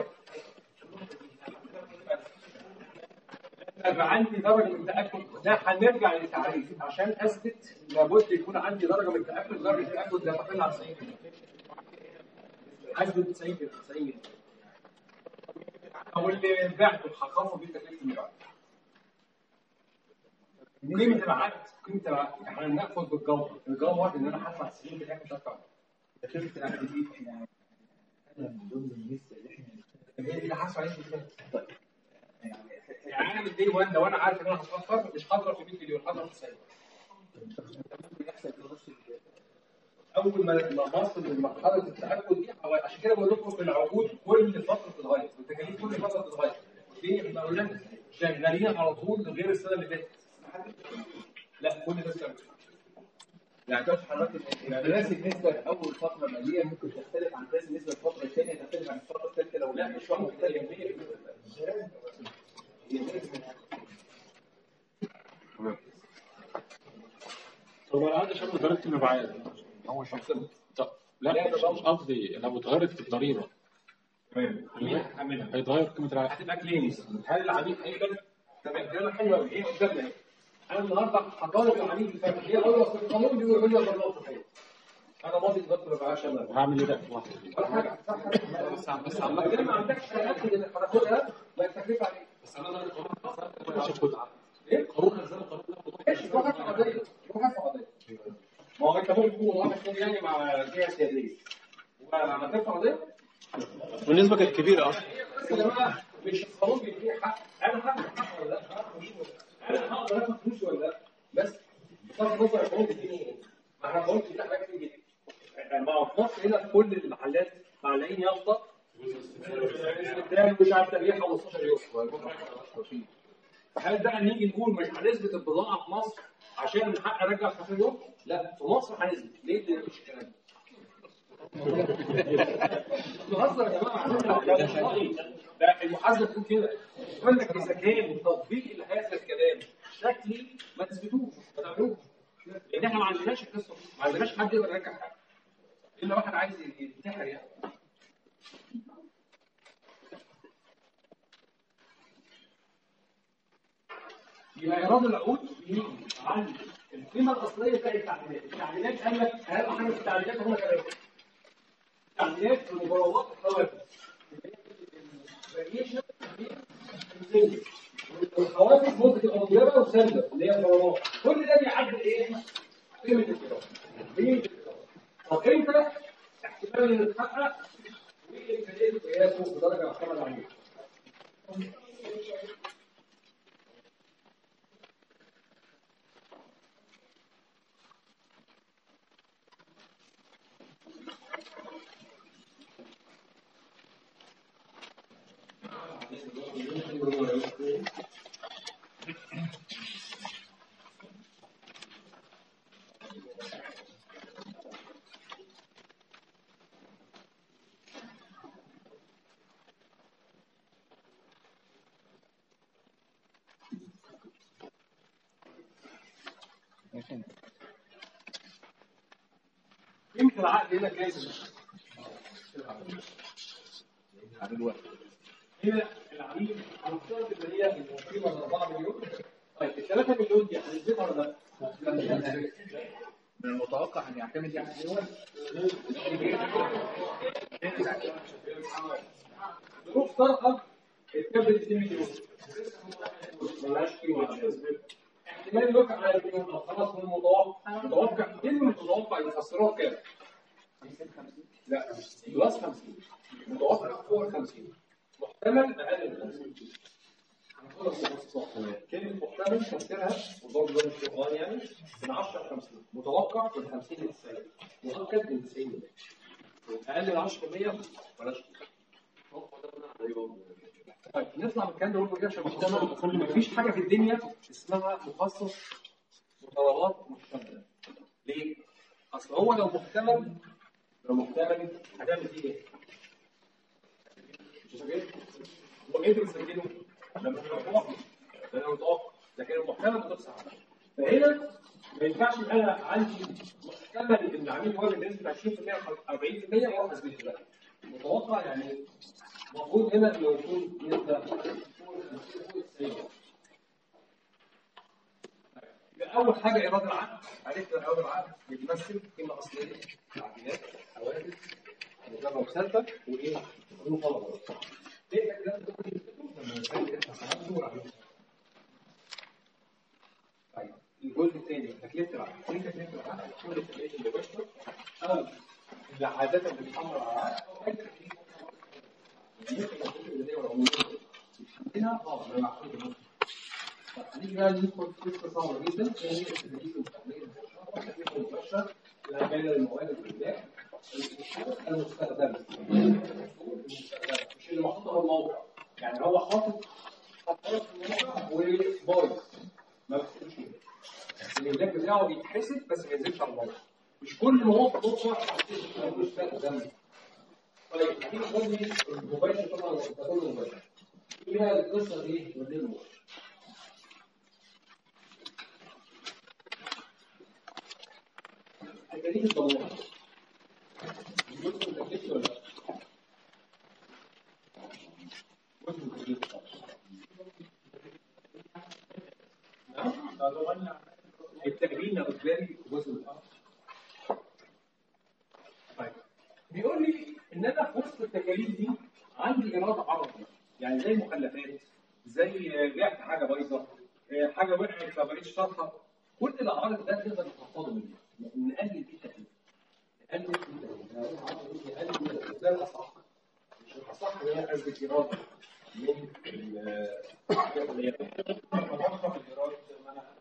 يبقى عندي درجه من التاكد ده هنرجع للتعريف عشان اثبت لابد يكون عندي درجه من التاكد درجه التاكد لا تقل عن 90% اثبت 90 90 او اللي بعته هخفض بيه تكلفه المبيعات قيمه العقد قيمه العقد احنا بناخد بالجوهر الجوهر ان انا هدفع 90 في الاخر مش هدفع تكلفه العقد دي احنا من ضمن النسبه اللي احنا هي دي اللي هدفع عليها طيب يعني انا من دي وان لو انا عارف ان انا هصفر مش هضرب في 100 مليون هضرب في 90 اول ما ما بوصل لمرحله التاكد دي هو عشان كده بقول لكم في العقود كل فتره بتتغير والتكاليف كل فتره بتتغير دي احنا قلنا شغالين على طول غير السنه اللي فاتت لا كل ده سنه يعني تعرف حضرتك يعني ناس النسبه لاول فتره ماليه ممكن تختلف عن ناس النسبه الفتره الثانيه تختلف عن الفتره الثالثه لو لا مش واحد مختلف 100% اتغيرت المبيعات هو شخصيا طب لا مش مش قصدي لو اتغيرت الضريبه تمام مين هيحملها؟ هيتغير قيمه العائد هتبقى كليمز هل العميل هيقبل؟ تمام كلام حلو قوي ايه قدامنا ايه؟ انا النهارده هطالب العميل بالفرق هي اول في القانون بيقول لي بالله صحيح انا ماضي ضبط ما بقاش انا هعمل ايه بقى؟ واحد ولا حاجه بس بس عم ما عندكش تاكد انك هتاخدها ما التكلفه عليك بس انا ده القانون مش هاخدها ايه؟ قانون الزمن قانون ماشي روح ارفع قضيه روح ارفع قضيه ما هو انت ممكن تكون واحد فيهم يعني مع جهه سياديه وما ترفع قضيه والنسبة كانت كبيرة أصلا بس يا جماعه مش القانون بيديني حق انا هاخد حق ولا لا هاخد فلوس ولا لا انا هقدر اخد فلوس ولا لا بس بغض النظر القانون بيديني ايه ما احنا القانون بيديني حاجات كتير جدا ما هو في مصر هنا في كل المحلات معلقين يافطه استخدام مش عارف تريح 15 يوم هل بقى نيجي نقول مش هنثبت البضاعه في مصر عشان من حق ارجع 15 يوم؟ لا في مصر هنثبت ليه؟ ليه مش الكلام ده؟ بهزر يا جماعه ده مش رأيي. ده المحاسبه بتقول كده يقول لك اذا كان تطبيق لهذا الكلام شكلي ما تثبتوش ما تعملوش لان احنا ما عندناش القصه دي ما عندناش حد يقدر يرجع حاجه الا واحد عايز ينتحر يعني يبقى ايراد العقود بيجي عن القيمه الاصليه بتاعت التعديلات، التعديلات قال لك اهم حاجه في التعديلات هم ثلاثه. تعديلات في مباراه الحوافز. الفاريشن الحوافز ممكن تبقى موجبه وسالبه اللي هي الغرامات. كل ده بيعدل ايه؟ قيمه الكرام. قيمه الكرام. طب امتى احتمال انه يتحقق وامكانيه قياسه بدرجه معتمده عليه. يمكن العقد هنا كام؟ هنا العميل هنفترض ان هي القيمه ب 4 مليون طيب ال 3 مليون دي هنثبتها ولا لا؟ من المتوقع ان يعتمد يعني هو ظروف طارئه اتكبت 2 مليون ملهاش قيمه احتمال يوقع على 2 مليون خلاص من المتوقع متوقع كلمه المتوقع يفسروها بكام؟ لا بلس 50 متوقع فوق ال 50 محتمل اقل من 50 هناخدها بالمواصفات. كلمة محتمل تفسيرها وضرب لون الشيطان يعني من 10 ل 50 متوقع من 50 ل 90 مؤكد من 90 ل 100 اقل من 10% بلاش طيب نطلع من الكلام ده ونقول يا شباب محتمل مفيش حاجه في الدنيا اسمها مخصص مطالبات محتمله ليه؟ اصل هو لو محتمل لو محتمل هتعمل فيه ايه؟ مش فاكر؟ هو ايه اللي بتسجله؟ لما تبقى متوقع ده انا متوقع لكن المحتمل بتفصل عنه فهنا ما ينفعش ان انا عندي محتمل ان العميل يواجه بنسبه 20% او 40% واروح اثبت لا متوقع يعني المفروض هنا انه يكون نسبه فوق ال 50 فوق ال 90 يبقى اول حاجه ايراد العقد عرفنا ايراد العقد بيتمثل قيمه اصليه تعديلات حوادث مجرد مسدد وايه؟ ومطالبات ايه الكلام ده كله لما نتكلم انت هندور عليه طيب الجزء الثاني تكلفه العقد ايه تكلفه العقد؟ كل التكلفه المباشره او اللي عاده بتتحمل على العقد او اي تكلفه ممكن التكلفه اللي هي العموميه هنا اه ما معقول هنيجي بقى ندخل في قصه صعبه جدا هي هي التكاليف المستقبليه التكلفه المباشره العماله للمواد والبناء المستخدمه المستخدمه مش اللي محطوطه في الموقع يعني هو حاطط حاطط في الموقع وبايظ ما بيحسبش كده الانتاج بتاعه بيتحسب بس ما ينزلش على الموقع مش كل ما هو في موقع المستخدم طيب هتيجي تقول لي المباشر طبعا التدخل المباشر ايه بقى القصه دي والدين المباشر تكاليف الضمان جزء من التكلفة ولا لا؟ جزء من التكلفة نعم التأمين الإجباري جزء من الأمر طيب بيقول لي ان انا في وسط التكاليف دي عندي اراده عرض يعني زي مخلفات زي بعت حاجه بايظه آه، حاجه وقعت ما بقتش صالحه كل العوارض ده تقدر تخفضه منه نقلل بيه التكلفه نقلل بيه التكلفه نقلل بيه التكلفة. ده الاصح مش الاصح ان انا اثبت اراده من ال- الحاجات اللي هي بضخم الاراده زي ما انا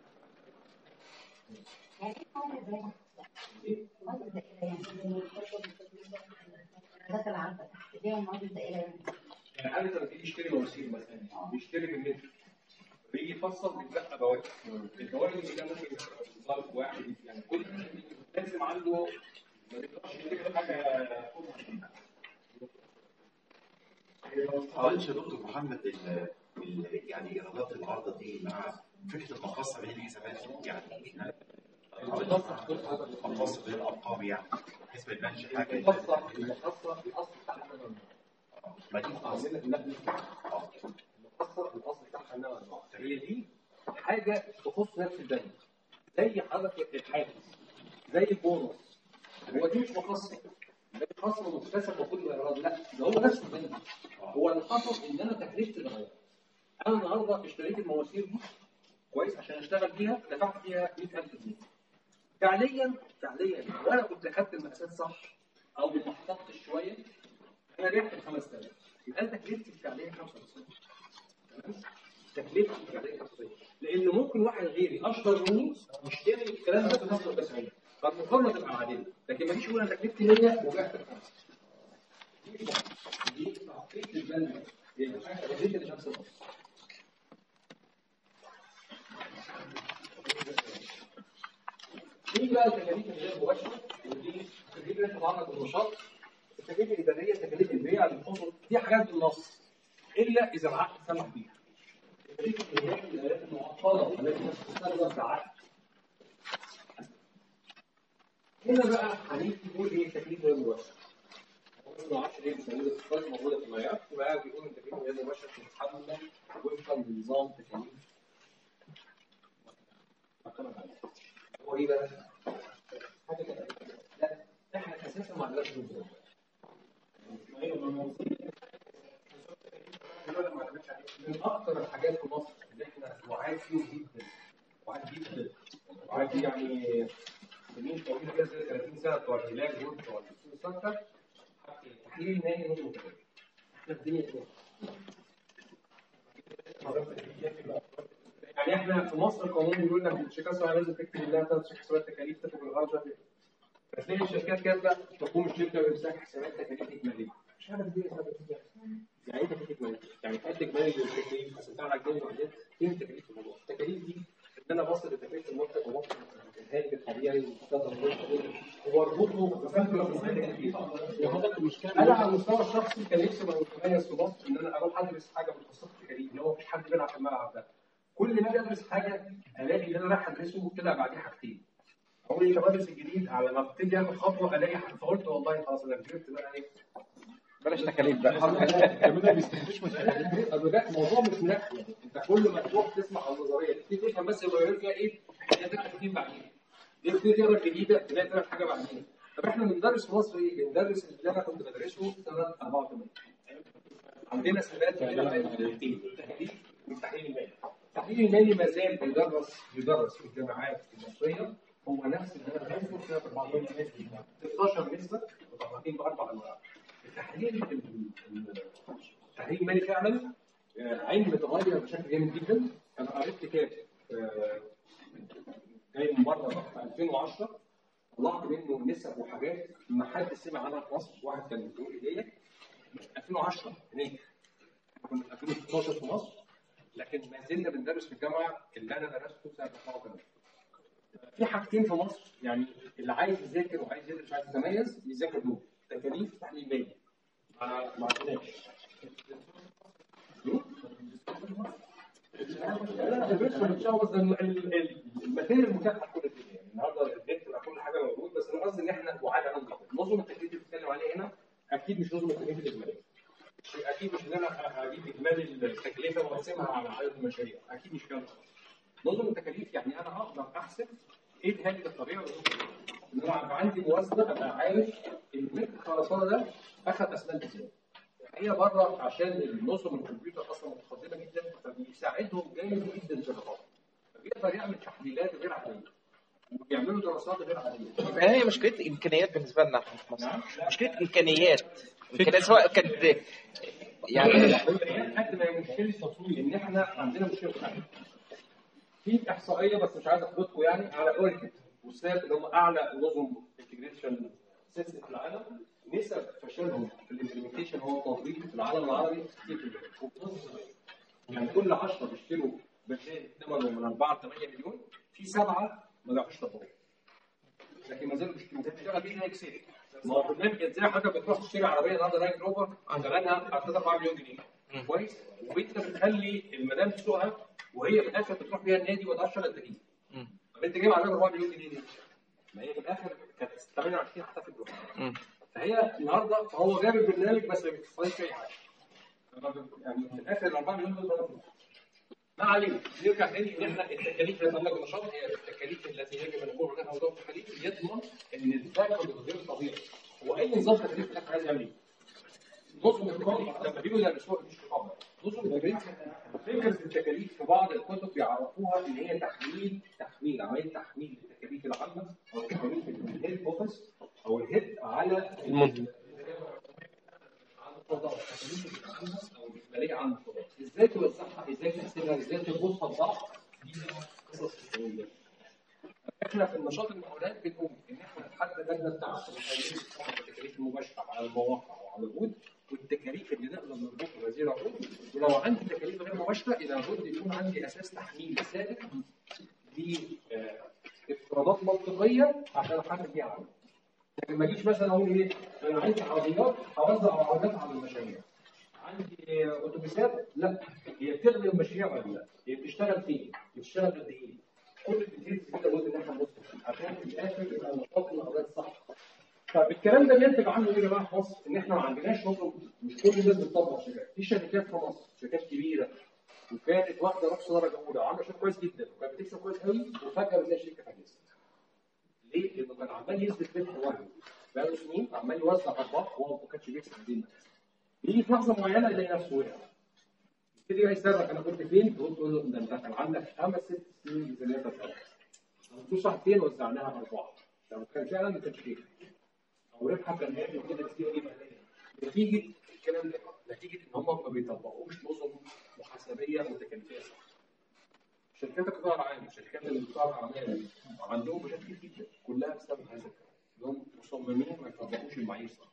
داخل عارفه تحت دي المواد الدائره يعني يعني عارف لما تيجي تشتري مواسير مثلا بيشتري بالمتر بيجي يفصل بيتبقى بواقي البواقي دي ده ممكن ظرف واحد يعني كل لازم عنده ما تقدرش تجيب حاجه معلش يا دكتور محمد ال- ال- يعني ايرادات العرضه دي مع فكره المقاصه بين الحسابات يعني إن المقاصه بين الارقام يعني بحيث ما يبانش حاجه المقصه المقصه الاصل بتاعها ما دي عندنا في النقل المقصه الاصل بتاعها انما النوع هي دي حاجه تخص نفس الدم زي حركه الحافز زي البونص هو دي مش مقصه ده مش خصم مكتسب وكل الايراد لا ده هو نفس الدم هو اللي حصل ان انا تكلفت اتغيرت انا النهارده اشتريت المواسير دي كويس عشان اشتغل بيها دفعت فيها 100000 جنيه فعليا فعليا لو انا كنت خدت المقاسات صح او ما حطتش شويه انا ربحت ب 5000 يبقى انا تكلفتي الفعليه 95 تمام تكلفتي الفعليه 95 لان ممكن واحد غيري اشطر مني يشتري الكلام ده ب 95 فالمقارنه تبقى عادله لكن ما تجيش تقول انا تكلفتي 100 وبعت ب 5 دي مش صح. دي تعطيك البند هي مش حاجه غير لنفس الوقت دي بقى التكاليف الغير مباشره ودي التكاليف اللي تتعلق بالنشاط التكاليف الاداريه تكاليف البيع الحصول دي حاجات بالنص الا اذا العقد سمح بيها التكاليف اللي هي الاداريات المعطله التي تستخدم كعقد هنا بقى هنيجي نقول ايه التكاليف غير مباشره ما اعرفش ليه بيسموه الاقتصاد موجوده في المعيار وبقى بيقولوا التكاليف غير مباشره بتتحمل وفقا لنظام تكاليف هو ايه بقى؟ حاجه كده. لا احنا اساسا ما عندناش نظام من اكثر الحاجات في مصر اللي احنا وعاد فيه جدا وعاد جدا وعاد دي يعني سنين طويله كده زي 30 سنه بتوع الهلال دول بتوع السنتر التحليل المالي غير متكامل احنا الدنيا كده يعني احنا في مصر القانون بيقول لك الشركات الصناعيه لازم تكتب لها ثلاث حسابات تكاليف تكتب الغرض ده فتلاقي الشركات كاتبه تقوم الشركه بامساك حسابات تكاليف اجماليه مش عارف دي حسابات إجمالية. يعني ايه تكاليف اجماليه؟ يعني قد اجمالي للتكاليف قسمتها على اجمالي وبعدين فين تكاليف الموضوع؟ التكاليف دي ان انا بصل لتكاليف المنتج وبصل الهالك الطبيعي واربطه انا على المستوى الشخصي كان نفسي ابقى متميز في مصر ان انا اروح ادرس حاجه متخصصه في التكاليف اللي هو مفيش حد بيلعب في الملعب ده كل ما اجي ادرس حاجه الاقي اللي انا رايح ادرسه طلع بعديه حاجتين اقول ايه بدرس الجديد على ما ابتدي اخد خطوه الاقي حاجه فقلت والله خلاص انا كبرت بقى ايه بلاش تكاليف بقى ما بيستفيدوش من التكاليف ده الموضوع مش نقل يعني انت كل ما تروح تسمع عن النظريه تبتدي تفهم بس هو يقول فيها ايه هي ده كاتبين بعدين تبتدي تقرا الجديده تلاقي تقرا حاجه بعدين طب احنا بندرس في مصر ايه؟ بندرس اللي انا كنت بدرسه سنه 84 عندنا سنوات التكاليف والتحليل المالي التحليل المالي ما زال بيدرس بيدرس في الجامعات المصريه هو نفس اللي انا بدرسه في سنه 84 16 نسبه متعلقين باربع انواع التحليل ال- ال- التحليل المالي فعلا آه، علم متغير بشكل جامد جدا انا قريت كتاب آه، جاي من بره في 2010 طلعت منه نسب وحاجات ما حد سمع عنها في مصر واحد كان بيقول لي ديت 2010 هناك كنا في 2016 في مصر لكن ما زلنا بندرس في الجامعه اللي انا درسته سنه 84 في حاجتين في مصر يعني اللي عايز يذاكر وعايز يدرس وعايز يتميز يذاكر دول تكاليف تحليل مالي ما ما عرفناش لا لا بس ان شاء الله بس ال- ال- الماتيريال المتاحه في كل الدنيا يعني النهارده النت بقى كل حاجه موجوده نظم التكاليف الاجماليه اكيد مش ان انا هجيب اجمالي التكلفه واقسمها على عدد المشاريع اكيد مش كده نظم التكاليف يعني انا اقدر احسب ايه الهالك الطبيعي والهالك الطبيعي. ان انا يبقى عندي موازنه ابقى عارف المتر الخرسانه ده اخذ اسنان ازاي هي بره عشان النظم الكمبيوتر اصلا متقدمه جدا فبيساعدهم جامد جدا في الرقابه فبيقدر يعمل تحليلات غير عاديه وبيعملوا دراسات غير عاديه يبقى هي مشكله امكانيات بالنسبه لنا احنا في مصر مشكله امكانيات امكانيات سواء كانت يعني قد ما هي مشكله ان احنا عندنا مشكله في العالم. في احصائيه بس مش عايز اخدكم يعني على اوركت وساب اللي هم اعلى نظم انتجريشن سيستم في العالم نسب فشلهم في الامبلمنتيشن هو التطبيق في العالم العربي 60% وبنص صغير. يعني كل 10 بيشتروا برنامج ثمنه من 4 ل 8 مليون في سبعه ما بيعرفوش يطبقوه لكن ما زالوا بيشتروا بيشتغل بيه هيكسب ما هو برنامج زي حضرتك بتروح تشتري عربيه النهارده رانج روفر ثمنها اعتقد 4 مليون جنيه كويس وانت بتخلي المدام تسوقها وهي في الاخر بتروح بيها النادي وما تعرفش تشغل تكييف طب انت جايب عربيه ب 4 مليون جنيه ليه؟ ما هي في الاخر كانت 28 حتى في الدور فهي النهارده فهو جاب البرنامج بس ما بيتصلش في اي حاجه يعني في الاخر ال 4 مليون دول ضربوا فلوس. ما علينا نرجع تاني ان احنا التكاليف اللي طلعت النشاط هي التكاليف التي يجب ان نقول لها نظام التكاليف يضمن ان التاكل غير طبيعي هو اي نظام تكاليف في الاخر عايز يعمل ايه؟ نظم التكاليف لما بيجوا يدرسوها مش رقابه نظم التكاليف فكره التكاليف في بعض الكتب بيعرفوها ان هي تحميل تحميل عمليه تحميل التكاليف العامه او تكاليف الهيد اوفيس او الهيد على المنتج القضاء تكاليف العامه او الاجماليه عن القضاء ازاي توزعها ازاي تحسبها ازاي تربطها ببعض دي قصص مهمه احنا في النشاط المقاولات بنقول ان احنا نحدد لجنه بتاعت التكاليف المباشره على المواقع وعلى العقود والتكاليف اللي نقدر نربطها بهذه العقود ولو عندي تكاليف غير مباشره اذا لابد يكون عندي اساس تحميل ثابت لافتراضات منطقيه عشان احدد بيها عقود لكن ما اجيش مثلا اقول ايه انا عندي عربيات هوزع العربيات على المشاريع عندي اتوبيسات لا هي بتخدم المشاريع ولا لا هي بتشتغل فين بتشتغل قد ايه كل الديتيلز دي لابد ان احنا نبص فيها عشان في الاخر يبقى النشاط الاولاد صح طب الكلام ده بينتج عنه ايه يا جماعه في مصر؟ ان احنا ما عندناش نظم مش كل الناس بتطبق شركات، في شركات في مصر شركات كبيره وكانت واخده رخص درجه اولى وعامله شغل كويس جدا وكانت بتكسب كويس قوي وفجاه بتلاقي الشركه فلست. ليه؟ لانه كان عمال يثبت ربح وهمي بقاله سنين عمال يوزع ارباح وهو ما كانش بيكسب الدين يجي في لحظه معينه يلاقي نفسه وقع يبتدي بقى يسالك انا كنت فين؟ تقول تقول له ده انت كان عندك خمس ست سنين ميزانيه تشتغل. فلوس واحدتين وزعناها اربعه. لو كان فعلا ما كانش كده. او ربحك كان هيعمل كده كتير جدا نتيجه الكلام ده نتيجه ان هم ما بيطبقوش نظم محاسبيه متكلفه صح. شركات القطاع العام شركات القطاع الاعمال عندهم مشاكل كتير جدا كلها بسبب هذا الكلام انهم مصممين ما يطبقوش المعايير صح.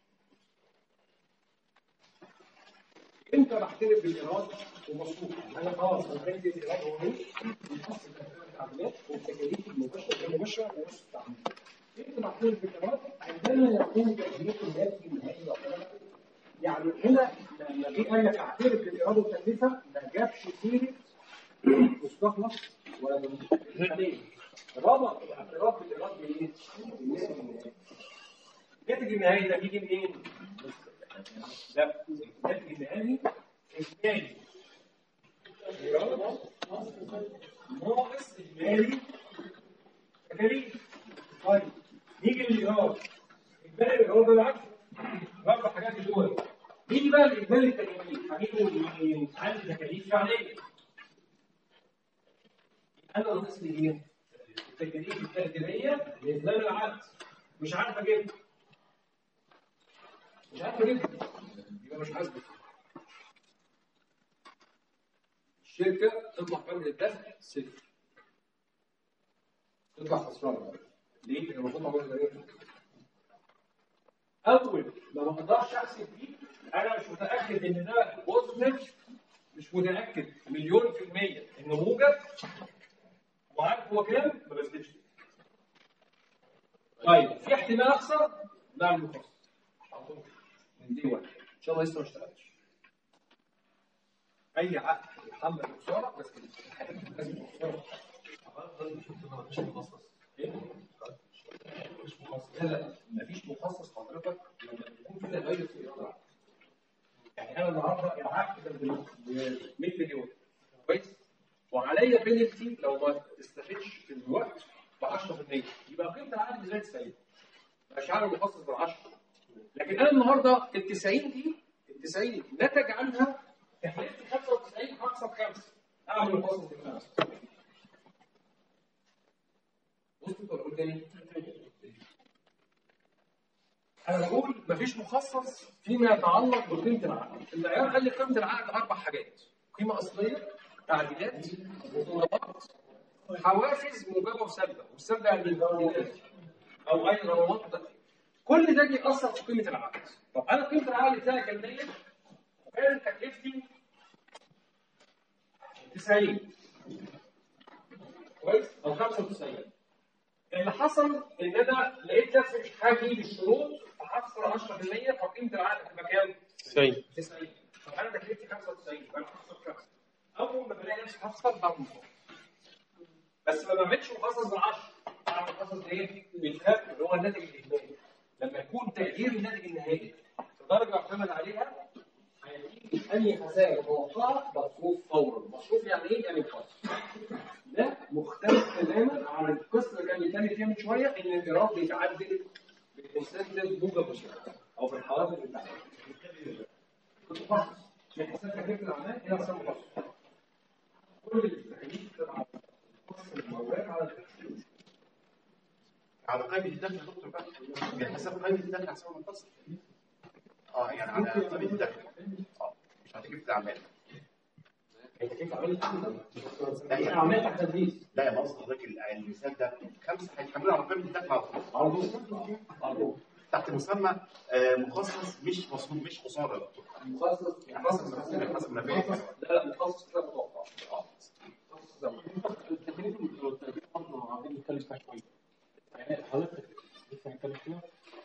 امتى بحترف بالايراد ومصروف انا خلاص انا عندي الايراد هو ايه؟ بنحصل التعاملات والتكاليف المباشره غير المباشره ونص التعامل امتى بحترف بالايراد؟ عندما يكون تكليف المادي النهائي وقتها يعني هنا لما جه قال لك اعترف بالايراد والتكلفه ما جابش سيره مستخلص ولا بالحالين ربط الاعتراف بالايراد بايه؟ بالناتج النهائي الناتج النهائي ده بيجي منين؟ لا الناتج النهائي اجمالي ناقص اجمالي تكاليف طيب نيجي للايراد اجمالي الايراد ده العكس بقى حاجات دول نيجي بقى لاجمالي التكاليف هنيجي منين؟ عندي تكاليف فعليه انا ناقص لي ايه؟ التكاليف التقديريه لإسلام العقد مش عارف اجيبها مش عارف اجيبها يبقى مش حاسبه الشركه تطلع كام الدخل صفر تطلع خسرانه ليه؟ لان المفروض معمول ده اول ما ما اقدرش احسب دي انا مش متاكد ان ده بوزيتيف مش متاكد مليون في الميه انه موجب وعارف هو كام ما بثبتش طيب في احتمال اخسر بعمل مخصص من دي واحد ان شاء الله لسه ما اشتغلش اي عقد يحمل خساره بس كده لازم خساره مش مخصص ايه؟ مش مخصص لا لا مفيش مخصص حضرتك لما يكون في تغير في الاراده يعني انا النهارده العقد كان ب 100 مليون كويس وعليا بينالتي لو ما استفدتش في الوقت ب 10% يبقى قيمه العقد زي 90 مش عارف مخصص بال 10 لكن انا النهارده ال 90 دي ال 90 نتج عنها تكلفتي 95 هكسب خمسه اعمل مخصص بالخمسه وصلت ولا اقول تاني؟ انا بقول مفيش مخصص فيما يتعلق بقيمه العقد المعيار قال لي قيمه العقد اربع حاجات قيمه اصليه تعديلات مطالبات حوافز موجبه وسلبه والسلبه يعني الغرامات او اي غرامات وتأثير. كل ده بيأثر في قيمه العقد طب انا قيمه العقد بتاعي كان 100 وكانت تكلفتي 90 كويس او 95 اللي حصل ان انا لقيت نفسي مش هاجي بالشروط فهخسر 10% فقيمه العقد هتبقى كام؟ 90 90 طب انا تكلفتي 95 يبقى انا هخسر خمسه اول ما بلاقي نفسي هخسر بعمل مخصص بس ما بعملش مخصص بال 10 بعمل مخصص ايه؟ بالفرق اللي هو الناتج الاجمالي لما يكون تغيير الناتج النهائي في درجه يعتمد عليها هيجي اي خسائر متوقعه مصروف فورا مصروف يعني ايه؟ يعني مخصص ده مختلف تماما عن القصه اللي كان بيتكلم فيها من شويه ان الايراد بيتعدل بالانسنتيف موجب وسلبي او بالحوافز بتاعته كنت مخصص من حساب تكلفه الاعمال الى حساب مخصص كل التكاليف تبع قسم المواد على التكاليف على قائمة الدخل يا دكتور بقى بحسب قائمة الدخل حسب المنتصف اه يعني على قائمة الدخل اه مش على تكلفة الأعمال لا يا اعمال تحت تدريس لا يا قصدي حضرتك ال- المثال ده خمسة هيتحملوا على قائمة الدخل على طول على طول على طول تحت مسمى آه، مخصص مش مصروف مش خسارة يا دكتور مخصص مخصص محسوب حسب نفاذ لا لا مخصص لا متوقع اه مخصص زمن التكاليف التكاليف برضه عايزين نتكلم فيها شويه يعني حضرتك لسه هنتكلم فيها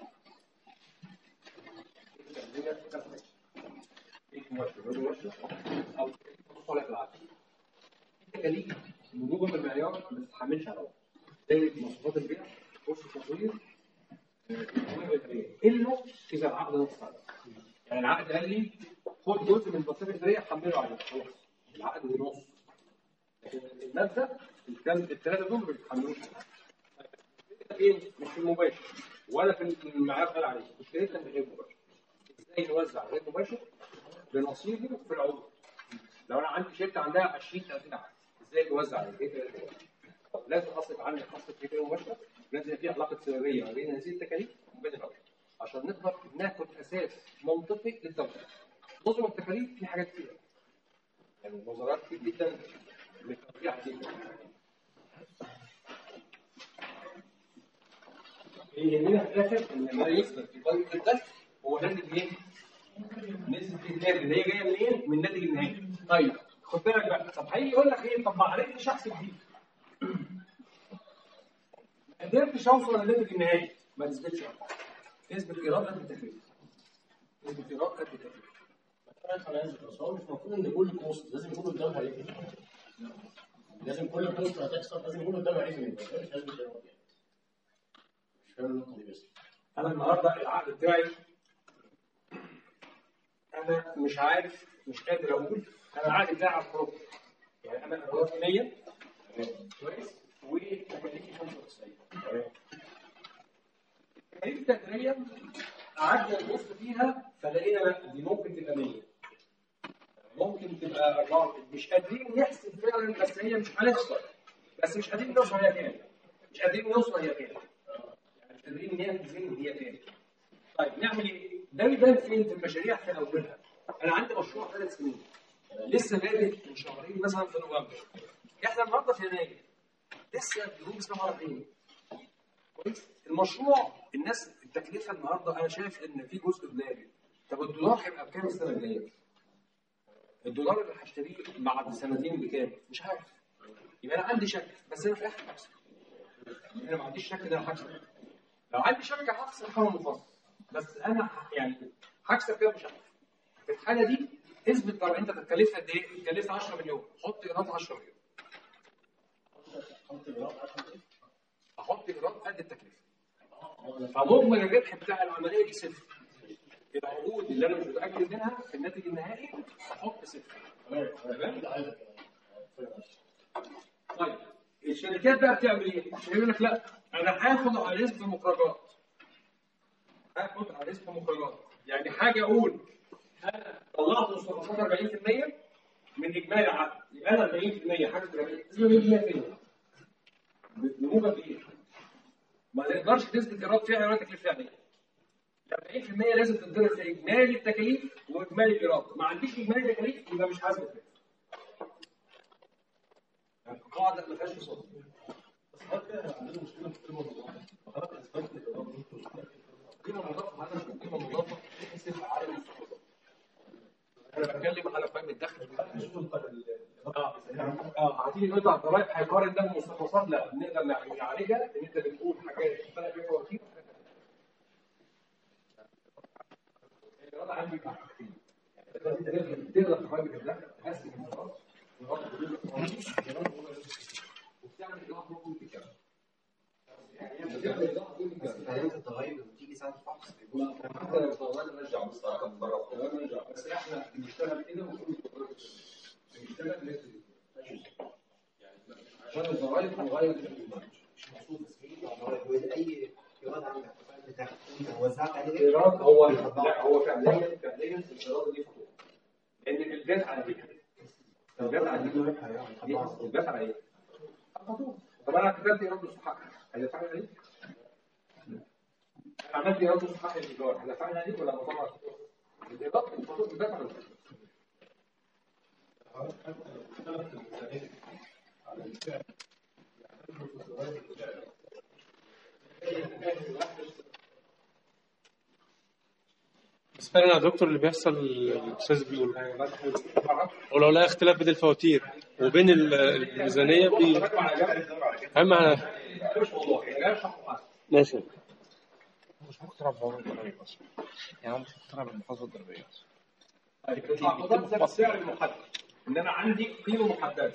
او صالح العقل التكاليف موجوده بالمعيار ما تتحملش على وقت زي مواصفات البيع كورس التصوير آه، المواد الإدارية. الا اذا العقد نص عليه يعني العقد قال لي خد جزء من المصاريف الاداريه حمله عليه خلاص العقد نص لكن المبدا الكلام الثلاثه دول ما بيتحملوش فين مش في المباشر ولا في المعيار قال عليه مشكلتنا في غير مباشر ازاي نوزع غير مباشر بنصيبه في العروض لو انا عندي شركه عندها 20 30 عقد ازاي نوزع الغير غير مباشر طب لازم اصرف عني خاصه في غير مباشر لازم يبقى في علاقه سريه ما بين هذه التكاليف وبين العروض عشان نقدر ناخد اساس منطقي للتوزيع نظم التكاليف في حاجات كتير يعني نظريات كتير جدا للتوزيع جدا يهمنا في الاخر ان ما يصدر في قائمه الدخل هو ناتج ايه؟ نسبه الناتج اللي هي جايه منين؟ من الناتج النهائي. طيب خد بالك بقى طب هيجي يقول لك ايه؟ طب ما عرفتش احسب دي. ما قدرتش اوصل للناتج النهائي ما تثبتش اثبت ايراد قد التكلفه. اثبت ايراد قد التكلفه. بس هو مش المفروض ان كل كوست لازم يكون قدامها ريفينيو لازم كل كوست هتكسب لازم يكون قدامها ريفينيو مش لازم تبقى يعني. مش فاهم النقطه دي بس انا النهارده العقد بتاعي انا مش عارف مش قادر اقول انا العقد بتاعي على الحروف يعني انا ايراداتي 100 كويس وتكاليفي 95 تمام التكاليف التقديريه قعدنا نبص فيها فلقينا لا دي ممكن تبقى 100 ممكن تبقى 4 مش قادرين نحسب فعلا بس هي مش هنخسر بس مش قادرين نوصل هي كام مش قادرين نوصل هي كام مش قادرين نعمل فين هي كام طيب نعمل ايه؟ ده يبان فين في المشاريع في اولها انا عندي مشروع ثلاث سنين لسه بادئ من شهرين مثلا في نوفمبر احنا النهارده في يناير لسه الجروب اسمها مرتين كويس المشروع الناس التكلفه النهارده انا شايف ان في جزء قليل طب الدولار هيبقى بكام السنه الجايه؟ الدولار اللي هشتريه بعد سنتين بكام؟ مش عارف يبقى انا عندي شك بس انا في الاخر هكسب انا ما عنديش شك ان انا هكسب لو عندي شك هخسر حاجه مفصل بس انا ه- يعني هكسب كده مش عارف في الحاله دي اثبت طب انت تكلفها قد ايه؟ تكلفها 10 مليون حط ايراد 10 مليون احط ايراد قد التكلفه فمجمل الربح بتاع العمليه دي صفر العقود اللي انا مش متاكد منها في الناتج النهائي احط صفر تمام طيب الشركات بقى بتعمل ايه؟ يقول لك لا انا هاخد على نسبه المخرجات هاخد على نسبه المخرجات يعني حاجه اقول انا طلعت مستخلصات 40% من اجمالي عقد يبقى انا 40% حاجه 40% 100% بموجب ايه؟ ما تقدرش تثبت ايراد فيها ايراد تكليف فعليه. ال 40% لازم تتضرب في اجمالي التكاليف واجمالي الايراد، ما عنديش اجمالي تكاليف يبقى مش هثبت كده. يعني قاعده ما فيهاش فصول. بس حتى عندنا مشكله في القيمه المضافه. فخلاص اثبتت الايراد القيمه المضافه هذا القيمه المضافه تحسب على المستخلصات. انا بتكلم على قائمه الدخل اه اه هتيجي تقطع الضرايب هيقارن ده بالمستخلصات لا نقدر نعالجها ان انت بتقول حاجات فرق فيها فواتير الإيراد عندي بتاع حاجتين. يعني انت تقدر تقدر تقارن الدخل تقسم الإيراد الإيراد بدون القوانين، الإيراد هو وبتعمل إيراد هو كل كده يعني بتعمل إيراد كل كده تعليمات الضرايب لما تيجي ساعة الفحص بيقول حتى لو طلعنا نرجع مستعمل بره نرجع بس احنا بنشتغل كده وكل بنشتغل نفس عشان الضرايب هنغير مش مقصود بس في ضرايب اي ايراد عندك بتاخد انت وزعت عليه الايراد هو لا هو فعليا فعليا الايراد دي فاتوره لان الجات على ايه؟ الجات على ايه؟ الجات على ايه؟ الفاتوره طب انا كتبت ايراد مستحق هيدفعني عليه؟ انا عملت ايراد مستحق الايجار هيدفعني عليه ولا مطلع الايراد الفاتوره بتدفع على بس فعلا يا دكتور اللي بيحصل الاستاذ بيقول ولو لا اختلاف بين الفواتير وبين ال- الميزانيه في اهم ماشي مش مقتنع بموضوع الضرايب اصلا يعني هو مش مقتنع بالمحاسبه الضريبيه اصلا التعاقدات ذات السعر المحدد ان انا عندي قيمه محدده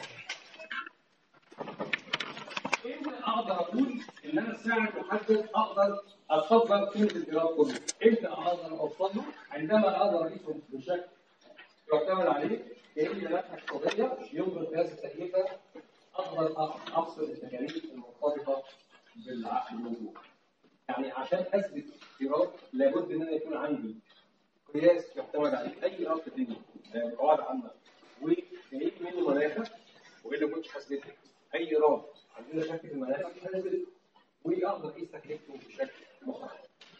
امتى اقدر اقول ان انا السعر المحدد اقدر افضل قيمه الايراد كله امتى اقدر اوصل له عندما اقدر اقيسه بشكل يعتمد عليه كأن لائحه اقتصاديه ينظر قياس التكلفه اقدر افصل التكاليف المرتبطه بالعقد الموجود يعني عشان اثبت ايراد لابد ان انا يكون عندي قياس يعتمد عليه اي ايراد في الدنيا آه، قواعد عامه وجايب منه منافع والا ما كنتش حاسبتها اي ايراد عندنا شك في المنافع حاسبته واقدر اقيس تكلفته بشكل مختلف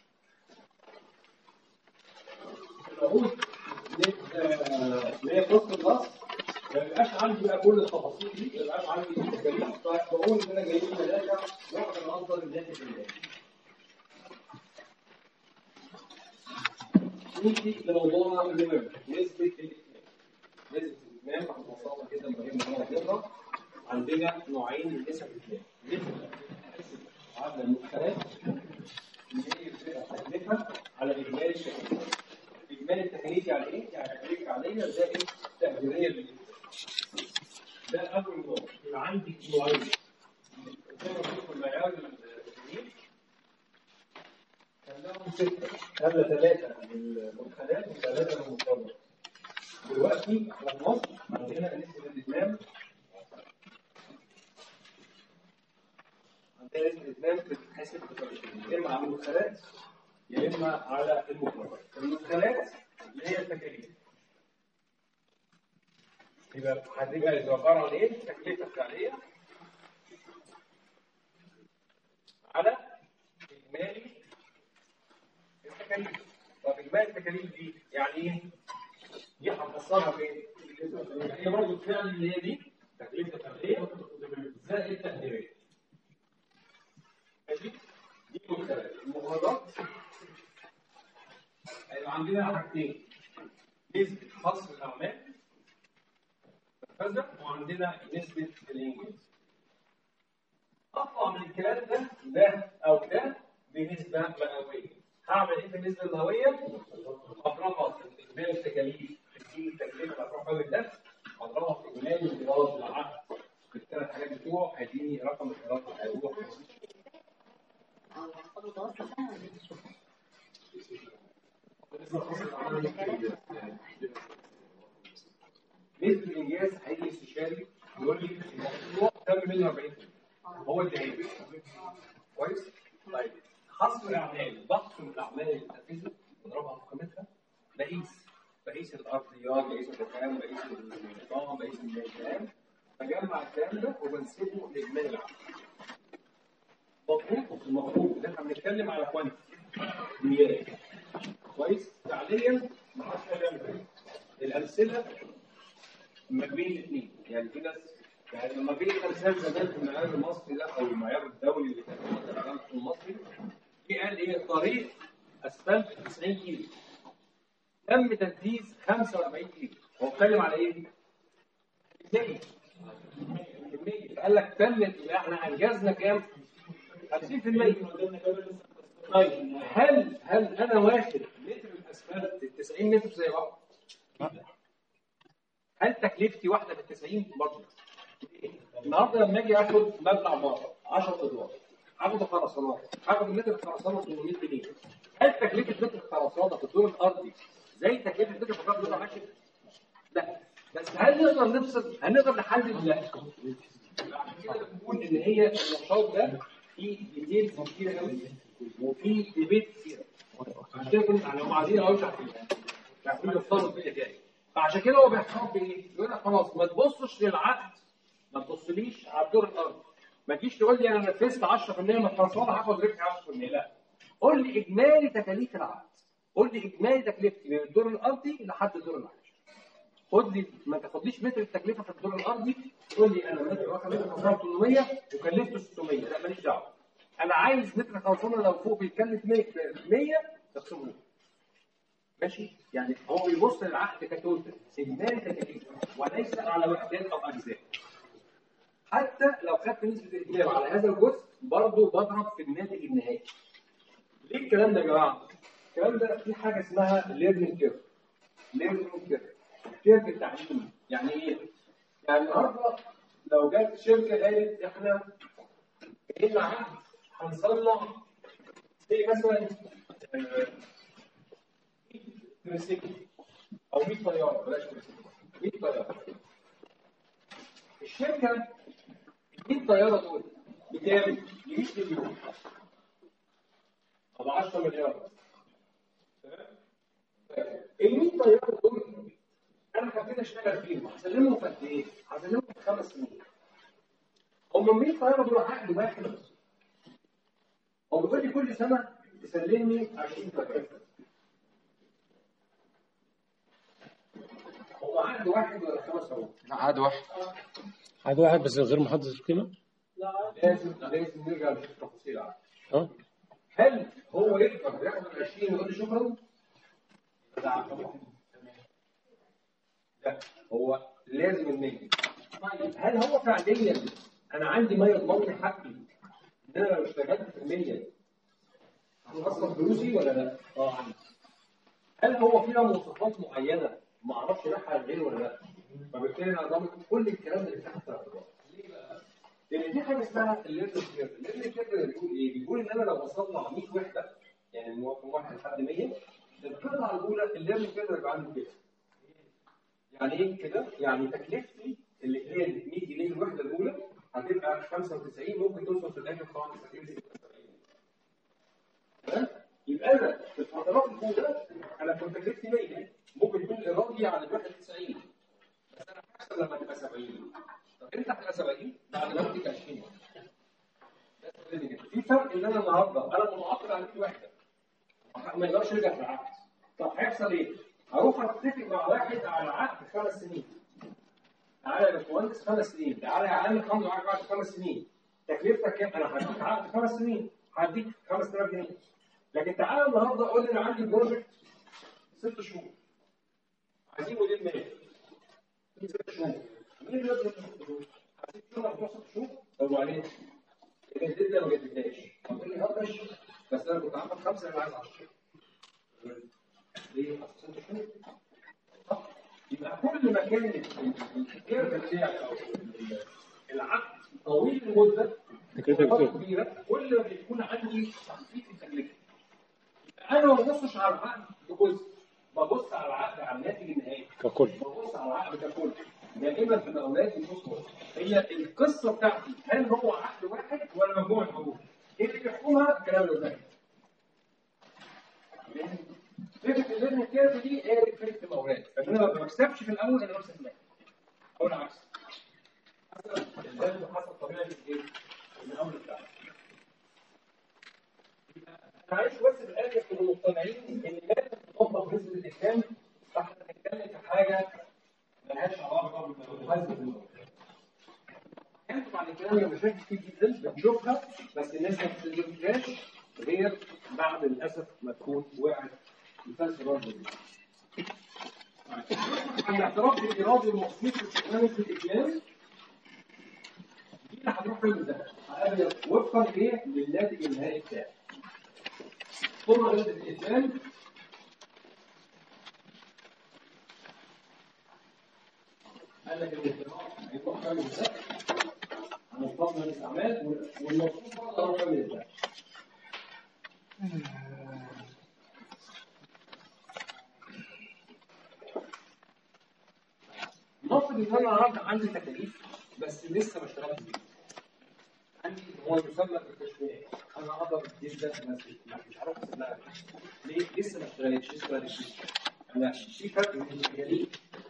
العقود اللي هي قسط النص ما يبقاش عندي بقى كل التفاصيل دي ما يبقاش عندي تكاليف فبقول ان انا جايب منافع واقدر افضل الناتج النهائي نيجي لموضوع المهم نسبة الإتمام. نسبة الإتمام ببساطة كده من غير ما نقعد نقرا عندنا نوعين من نسب الإتمام. نسبة نسبة عدد المدخلات اللي هي بتبقى تكلفة على إجمالي التكاليف. إجمالي التكاليف يعني إيه؟ يعني تكاليف عادية زائد تقديرية للإتمام. ده أول نوع. يبقى عندي نوعين. زي ما قلت في المعيار الجديد كان لهم ستة قبل ثلاثة للمدخلات وثلاثة للمصدر دلوقتي احنا في مصر عندنا نسبة الإتمام عندنا نسبة الإتمام بتتحسب بطريقتين يا إما على المدخلات يا إما على المخرجات المدخلات اللي هي التكاليف يبقى هتبقى عبارة عن إيه؟ تكلفة فعلية على إجمالي التكاليف طب اجمالي التكاليف دي يعني ايه؟ دي هنفسرها فين؟ هي برضه الفعل اللي هي دي تكلفه فعليه زائد تقديريه ماشي؟ دي مدخلات المخرجات هيبقى عندنا حاجتين نسبة خصم الأعمال نفذها وعندنا نسبة الإنجاز أطلع من الكلام ده ده أو ده بنسبة مئوية هعمل ايه في النسبه المئويه؟ اضربها في اجمالي التكاليف في التكلفه اللي هتروح قوي ده اضربها في اجمالي الايراد العقد في الثلاث حاجات بتوعه هيديني رقم الايراد اللي هيروح نسبه الانجاز هيجي استشاري يقول لي الموضوع تم منه 40 هو اللي هيبقى كويس طيب حصر الاعمال بحث الاعمال اللي اتنفذت بضربها في قيمتها بقيس بقيس الارضيات بقيس الرخام بقيس النظام بقيس الميزان بجمع الكلام ده وبنسبه لاجمالي العمل مفروض المفروض ان احنا بنتكلم على كوانتي كميات كويس فعليا ما حدش هيعمل كده الامثله ما بين الاثنين يعني في ناس يعني لما جه الامثال زمان في المعيار المصري ده او المعيار الدولي اللي كان في العالم المصري في قال ايه طريق اسفلت 90 كيلو تم تنفيذ 45 كيلو هو اتكلم على ايه؟ كمية كمية قال لك تم احنا انجزنا كام؟ 50% طيب هل هل انا واخد متر الاسفلت ال 90 متر زي بعض؟ هل تكلفتي واحده بال 90 برضه؟ النهارده لما اجي اخد مبنى عماره 10 ادوار هاخد خرسانات هاخد متر خرسانه 800 جنيه هل تكلفه متر الخرسانه في الدور الارضي زي تكلفه متر الخرسانه في الدور العاشر؟ لا بس هل نقدر نفصل؟ هل نقدر نحدد؟ لا عشان كده بنقول ان هي النشاط ده فيه ديتيلز كتير قوي وفي ديبيت كتير عشان كده كنا يعني هم عايزين اوسع فيه مش عارفين يوصلوا الدنيا جاي فعشان كده هو بيحكم بايه؟ يقول لك خلاص ما تبصش للعقد ما تبصليش على الدور الارضي ما تجيش تقول لي انا نفذت 10% من الخرسانه هاخد ربحي 10% لا قول لي اجمالي تكاليف العقد قول لي اجمالي تكلفتي من الدور الارضي لحد الدور العاشر خد لي ما تاخدليش متر التكلفه في الدور الارضي تقول لي انا متر واخد متر خرسانه 800 وكلفته 600 لا ماليش دعوه انا عايز متر خرسانه لو فوق بيتكلف 100 100 تخصمه لي. ماشي يعني هو بيبص للعقد كتوتال اجمالي تكاليف وليس على وحدات او اجزاء حتى لو خدت نسبه الاجمال على هذا الجزء برضه بضرب في الناتج النهائي ليه الكلام ده يا جماعه؟ الكلام ده في حاجه اسمها ليرنينج كيرف ليرنينج كيرف كيرف التعليم يعني ايه؟ يعني النهارده لو جت شركه قالت احنا جبنا عقد هنصنع زي مثلا آه، تريسيكل او 100 طياره بلاش تريسيكل 100 طياره الشركه ال 100 طياره دول بكام؟ ب 100 مليون او 10 مليار تمام؟ ال 100 طياره دول انا حبيت اشتغل فيهم هسلمهم في قد ايه؟ هسلمهم في خمس سنين هم ال 100 طياره دول عقد واحد هو بيقول لي كل سنه تسلمني 20 طياره هو عقد واحد ولا خمس عقود؟ عقد واحد عقد واحد بس غير محدد القيمه لازم لازم نرجع نشوف تفاصيل العقد اه هل هو يقدر ياخد ال 20 ويقول لي شكرا؟ ده عقد واحد. لا هو لازم ال 100 طيب هل هو فعليا انا عندي ما يضمن لي حقي ان انا لو اشتغلت في المية هخسر فلوسي ولا لا؟ اه عندي هل هو فيها مواصفات معينه ما اعرفش رايحه غير ولا لا؟ فبالتالي انا ضامن كل الكلام اللي تحت الاعتبار. ليه بقى؟ لان في حاجه اسمها الليرنينج كيرف، الليرنينج كيرف ده بيقول ايه؟ بيقول ان انا لو بصنع 100 وحده يعني من رقم واحد لحد 100 القطعه الاولى الليرنينج كيرف يبقى عندي كده. يعني ايه كده؟ يعني تكلفتي اللي كانت 100 جنيه الوحده الاولى هتبقى 95 ممكن توصل في الاخر خالص تكلفه 76 تمام؟ يبقى انا في الفترات الاولى انا كنت تكلفتي 100 ممكن يكون ارادي عن الوحده 90 بس انا هحصل لما تبقى 70 طب انت هتبقى 70 بعد ما اديك 20 بس كده كده. في فرق ان انا النهارده انا متعاقد على 100 وحده ما يقدرش يرجع في العقد طب هيحصل ايه؟ هروح اتفق مع واحد على عقد خمس سنين تعالى يا باشمهندس خمس سنين تعالى يا عم خمس معاك بعد خمس سنين تكلفتك كام؟ انا هديك عقد خمس سنين هديك 5000 جنيه لكن تعالى النهارده قول لي انا عندي بروجكت ست شهور عايزين مدير مالي في ست شهور مين اللي يقدر ست شهور؟ عايزين شغل بتوع ست شهور طب وبعدين؟ جددنا ما جددناش هتقول لي اه ماشي بس انا كنت عامل خمسه انا عايز 10 ليه؟ اصل ست شهور صح؟ يبقى كل ما كان الكيرف بتاعك او العقد طويل المده تكلفة فترة كتير. كبيره كل ما بيكون عندي تخفيض في التكلفه انا ما ببصش على العقد بجزء ببص على العقد على الناتج النهائي ككل ببص على العقد ككل دائما في الاولاد بيبصوا هي القصه بتاعتي هل هو عقد واحد ولا مجموعه حقوق؟ ايه اللي بيحكمها؟ الكلام اللي قدامك. فكره الليرنينج كيرف دي هي اللي فكره الاولاد فانا ما بكسبش في الاول انا بكسب في الاخر او العكس حسب الدرس حسب طبيعه الايه؟ الامر بتاعك انا عايز بس في الاخر تبقوا مقتنعين ان لازم تطبق نسبه الاسلام فاحنا بنتكلم في حاجه ملهاش علاقه بالمحاسبه انتوا بعد كده هي مشاكل كتير جدا بنشوفها بس الناس ما بتدركهاش غير بعد للاسف ما تكون وقعت في فلس الرجل دي. الاعتراف بالإرادة والمقصود في استخدام الإسلام دي اللي هتروح فين ده؟ هقابل وفقا لإيه؟ للناتج النهائي بتاعي. ثم غلبة الإسلام قال لك الاعتراف هيروح كامل ده هنستخدم الاستعمال والمقصود برضه هيروح كامل ده. نفرض ان انا عندي عندي تكاليف بس لسه ما اشتغلتش بيه. عندي هو يسمى بالتشويق انا اقدر جدا بس مش عارف اسمها ليه لسه ما اشتغلتش لسه ما اشتغلتش انا في فرق بين التكاليف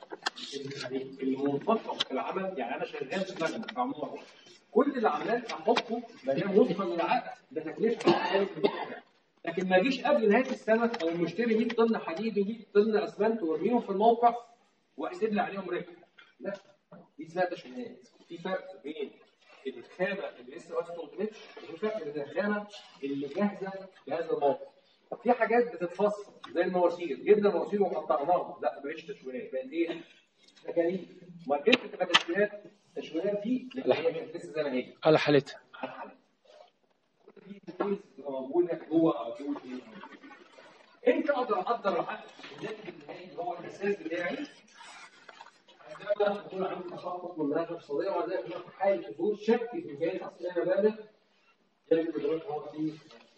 المنفصل في العمل يعني انا شغال في مكنه في عماره كل اللي عملت احطه ما دام وفقا للعقد ده تكلفه لكن ما اجيش قبل نهايه السنه او المشتري 100 طن حديد و100 طن اسمنت وارميهم في الموقع واحسب لي عليهم ربح لا دي اسمها تشوينات في فرق بين الخامه اللي لسه ما استخدمتش وفي فرق بين الخامه اللي جاهزه لهذا الموقع في حاجات بتتفصل زي المواسير جبنا المواسير وقطعناها لا ما بقتش تشوينات بقت ايه؟ تكاليف ما امتى تبقى تشوينات؟ تشوينات دي لان هي كانت لسه زي ما هي على حالتها على حالتها كل دي details بتبقى موجوده جوه او جوه ايه امتى اقدر اقدر العقد الناتج النهائي اللي هو الاساس بتاعي عندما يكون عندي تخصص من مناهج اقتصاديه وبعد ذلك هناك حاله حدوث شك في امكانيه تحصيل مبالغ يجب ادراكها هو في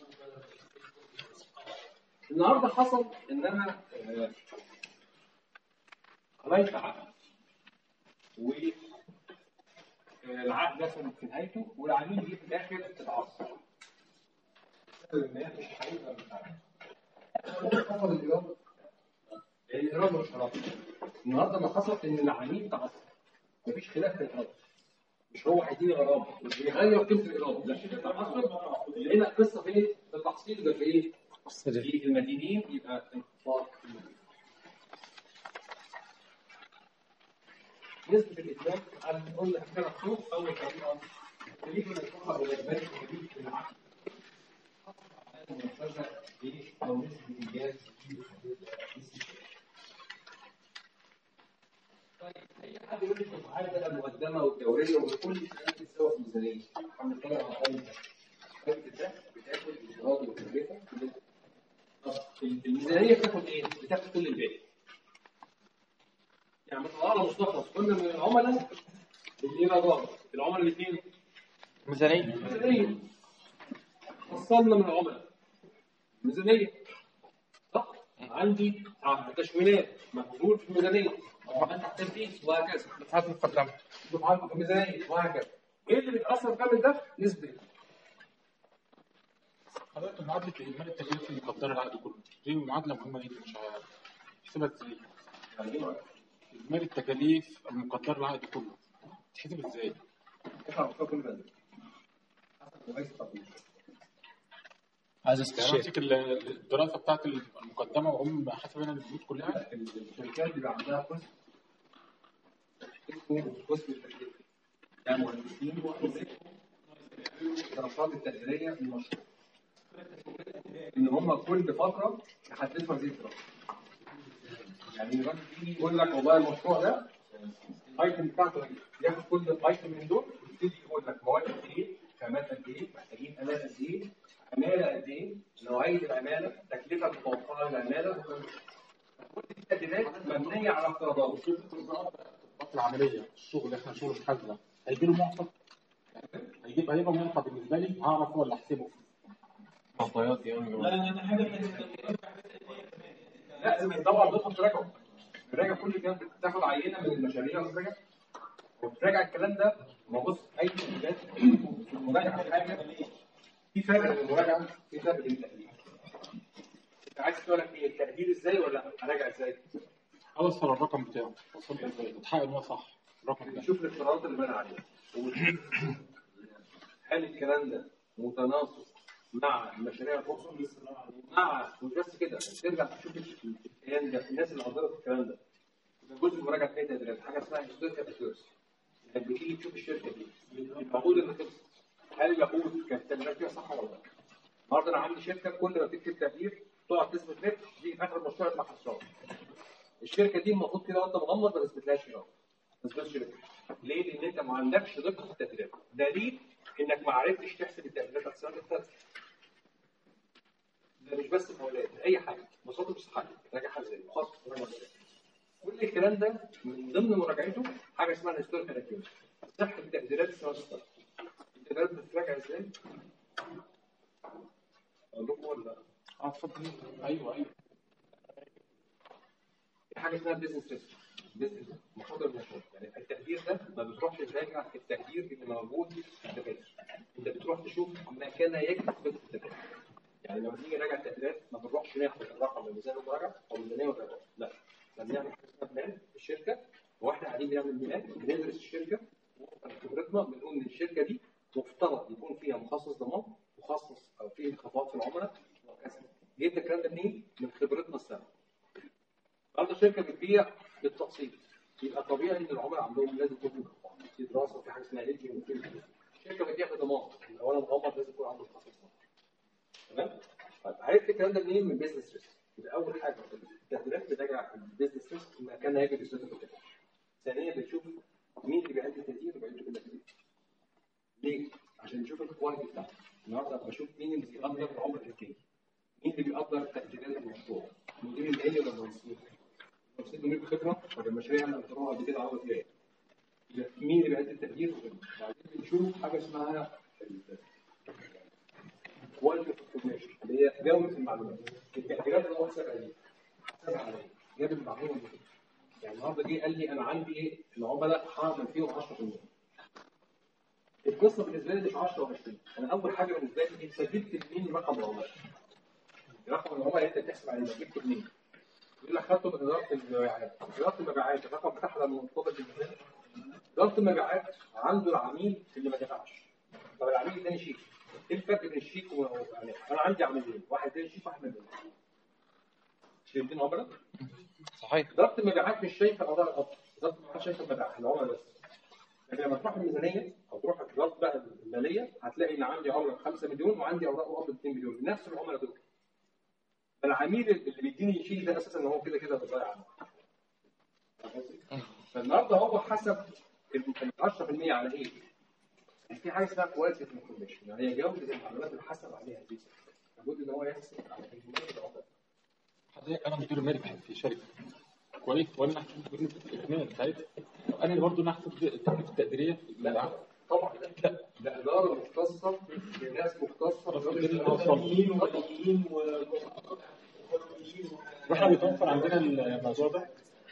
النهارده حصل ان انا آه، قريت عقد و آه، العقد ده في نهايته والعميل جه في الاخر اتعصب بسبب ما مش هيقدر يتعامل. حصل الايراد لان الايراد مش شرط النهارده ما حصل ان العميل تعصب مفيش خلاف في الايراد مش هو هيديني غرامه مش بيغير قيمه الايراد لكن التعصب لقينا القصه فين؟ في التحصيل ده في ايه؟ في المدينين يبقى انخفاض في المدينين. نسبة الإتلاف أنا بقول لك كده شوف أول طريقة تريد أن تقرأ إلى البنك الجديد في العقد المنفذة أو نسبة إنجاز في طيب أي حد يقول لي الدفعات بقى المقدمة والدورية وكل الكلام ده سوا في الميزانية احنا بنتكلم عن قائمة قائمة الدخل بتاخد الإيراد والتكلفة طب الميزانية بتاخد إيه؟ بتاخد كل الباقي يعني مثلا على مستخلص كنا من العملاء بالايرادات العملاء الاثنين ميزانيه ميزانيه فصلنا من العملاء ميزانيه صح عندي آه، تشوينات مقبول في الميزانيه دفعات تحت التنفيذ وهكذا دفعات مقدمه دفعات في الميزانيه وهكذا ايه اللي بيتاثر كامل ده؟ نسبه حضرتك معادلة إجمالي التكاليف المقدرة العقد كله دي معادلة مهمة جدا مش عارف تحسبها ازاي؟ إجمالي التكاليف المقدرة العقد كله تحسب ازاي؟ تدفع مستوى كل بلد حسب مقاييس التقدير عايز يعني استشير أمسك ال- الدراسة بتاعت المقدمة وأقوم حاسب أنا البنود كلها الشركات بيبقى عندها قسم اسمه قسم التكلفه يعني مهندسين ومهندسين الدراسات التقديريه للمشروع ان هم كل فتره يحدثوا هذه الدراسه يعني الراجل يجي يقول لك والله المشروع ده الايتم بتاعته ايه ياخد كل ايتم من دول ويبتدي يقول لك مواد قد ايه خامات قد ايه محتاجين الات قد ايه عماله قد ايه نوعيه العماله تكلفه متوقعه للعماله كل دي تقديرات مبنيه على افتراضات الضغط العملية الشغل احنا شغل محاسبة هيجي له معطى هيجيب هيبقى معطى بالنسبة لي هعرف هو اللي احسبه معطيات يعني لا طبعا بتاخد تراجع تراجع كل كام بتاخد عينه من المشاريع وتراجع وبتراجع الكلام ده ما بص اي شغلات في المراجعه في حاجه في فرق بين المراجعه في فرق بين التقدير انت عايز تقول لك ايه التقدير ازاي ولا اراجع ازاي؟ اوصل الرقم بتاعه وصلت ازاي وتحقق ان هو صح الرقم ده نشوف الافتراضات اللي بنى عليها وبنشوف هل الكلام ده متناسق مع المشاريع الاخرى مع مش بس كده ترجع تشوف الكيان ده الناس اللي حضرت الكلام ده ده جزء من المراجعه بتاعتها دلوقتي حاجه اسمها هيستوريكال ريسيرش انك بتيجي تشوف الشركه دي العقود اللي خلصت هل العقود كانت تمريرات فيها صح ولا لا؟ النهارده انا عندي شركه كل ما تكتب تقدير تقعد تثبت ربح دي في اخر المشروع يطلع خسران الشركه دي المفروض كده وانت مغمض ما تثبتلهاش ربح ما تثبتش ربح ليه؟ لان انت ما عندكش دقه في التقديرات دليل انك ما عرفتش تحسب التقديرات السنه اللي فاتت ده مش بس مولات اي حاجه مصادر مستحيل راجع حاجه زي خاص كل الكلام ده من ضمن مراجعته حاجه اسمها الهيستوريكال اكيوز صحه التقديرات السنه اللي فاتت التقديرات بتتراجع ازاي؟ اقول لكم ولا اه اتفضل ايوه ايوه في حاجه اسمها بيزنس ريسك بيزنس مخاطر المشروع يعني التقدير ده ما بتروحش تراجع التقدير اللي موجود في الدفاتر انت بتروح تشوف ما كان يجب في الدفاتر يعني لما نيجي نراجع التقديرات ما بنروحش ناخد الرقم من ميزان المراجعه او ميزانيه ولا لا احنا بنعمل حاجه اسمها بلان في الشركه واحنا قاعدين بنعمل بلان بندرس الشركه وفقا لخبرتنا بنقول ان الشركه دي مفترض يكون فيها مخصص ضمان مخصص او فيه انخفاض في العملاء وهكذا جبنا الكلام ده منين؟ من خبرتنا السابقه النهارده شركه بتبيع بالتقسيط يبقى طبيعي ان العملاء عندهم لازم يكون في انخفاض في دراسه في حاجه اسمها ايدجنج وفي شركه بتبيع بضمان لو انا مغمض لازم يكون عنده تخصص تمام؟ طيب عرفت الكلام ده منين؟ من بيزنس ريسك يبقى اول حاجه التقديرات بتراجع البيزنس ريسك ما كان يجب يستخدم في التقدير. ثانيا بتشوف مين اللي بيعد التقدير وبيعد كل التقدير ليه؟ عشان نشوف الكواليتي بتاعته النهارده بشوف مين اللي بيقدر العمر الكيمي مين اللي بيقدر تقديرات المشروع مدير المالي ولا المهندسين المهندسين دول خبره ولا المشاريع اللي بتروح قبل كده عملوا فيها ايه يبقى مين اللي بيعد التقدير وكده بعدين بنشوف حاجه اسمها كواليتي انفورميشن اللي هي جوده المعلومات التقديرات اللي هو حسبها دي حسبها على ايه؟ جاب المعلومه دي يعني النهارده جه قال لي انا عندي ايه العملاء هعمل فيهم 10% القصه بالنسبه لي مش 10 و 20 انا اول حاجه بالنسبه لي انت جبت منين رقم العملاء رقم العملاء انت بتحسب عليه جبته منين يقول لك خدته من اداره المبيعات اداره المبيعات الرقم بتاعها لما مرتبط بالميزان اداره المبيعات عنده العميل اللي ما دفعش طب العميل اداني شيك ايه الفرق بين الشيك و يعني انا عندي عميلين واحد اداني شيك واحد ما ادانيش شايفين عملاء صحيح اداره المبيعات مش شايفه الاداره الاكتر اداره المبيعات شايفه المبيعات العملاء بس لكن لما تروح الميزانيه او تروح اداره بقى الماليه هتلاقي ان عندي عملاء 5 مليون وعندي اوراق مقابل 2 مليون نفس العملاء دول العميل اللي بيديني شيك ده اساسا ان هو كده كده بيضيع عنه فالنهارده هو حسب ال 10% على ايه؟ في حاجه اسمها كواليتي انفورميشن يعني هي جوده المعلومات اللي حسب عليها دي لابد ان هو يحسب على كميه العملاء حضرتك انا مدير مالي في شركه كويس وانا هحسب نسبه الاكمال بتاعتها انا برضه انا هحسب التكلفه التقديريه لا طبعا لا ده اداره مختصه بناس مختصه فنيين وماليين واحنا بيتوفر عندنا الموضوع ده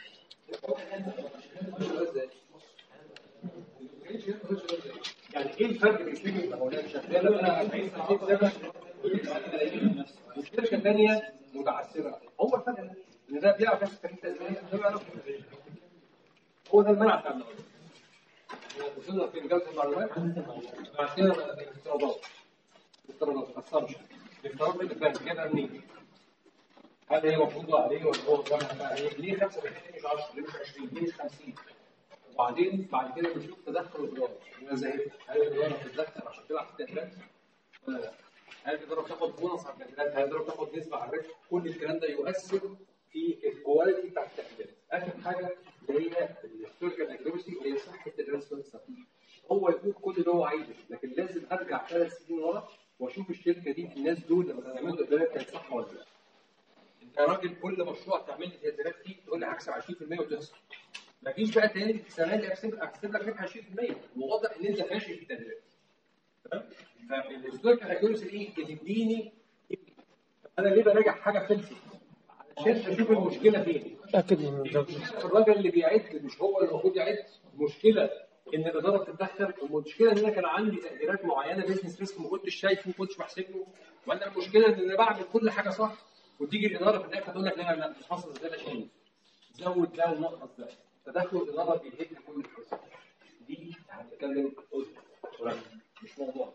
يعني ايه الفرق بين شركه المقاولات شغاله انا 40 سنه والشركه الثانيه متعثره هو الفرق ده. ان ده بيعرف يحسب تكلفه ازاي ده بيعرف هو ده المنع بتاع المقاولات وصلنا في جوده المعلومات بعد كده الافتراضات الافتراضات الاسامبشن الافتراضات اللي كانت جايبها منين؟ هل هي مفروضة عليه ولا هو جابها عليه؟ ليه 35 مش 10 ليه مش 20 ليه مش 50 وبعدين بعد كده بنشوف تدخل الاداره انا زهقت هل الاداره بتتدخل عشان تلعب في التقديرات ولا لا؟ هل الاداره بتاخد بونص على التقديرات؟ هل الاداره بتاخد نسبه على الربح؟ كل الكلام ده يؤثر في الكواليتي بتاع التقديرات اخر حاجه اللي هي الهيستوريكال اكيورسي اللي هي صحه التقديرات نفسها هو يقول كل اللي هو عايزه لكن لازم ارجع ثلاث سنين ورا واشوف الشركه دي الناس دول لما كانوا يعملوا تقديرات كانت صح ولا لا انت يا راجل كل مشروع تعمل لي تقديرات فيه تقول لي هكسب 20% وتخسر ما تجيش بقى تاني السنه دي احسب احسب لك ربح 20% وواضح ان انت فاشل في التقديرات تمام فالهيستوريكال اكيورسي ايه بتديني انا ليه براجع حاجه خلصت عشان اشوف المشكله فين اتاكد من الراجل اللي بيعد مش هو اللي المفروض يعد مشكله ان الاداره بتتدخل المشكله ان انا كان عندي تقديرات معينه بيزنس ريسك ما كنتش شايفه ما كنتش بحسبه ولا المشكله ان انا بعمل كل حاجه صح وتيجي الاداره في الاخر تقول لك لا لا لا مش حاصل ده شيء زود ده ونقص ده تدخل الاداره بيهد كل الحساب دي هنتكلم قدام مش موضوع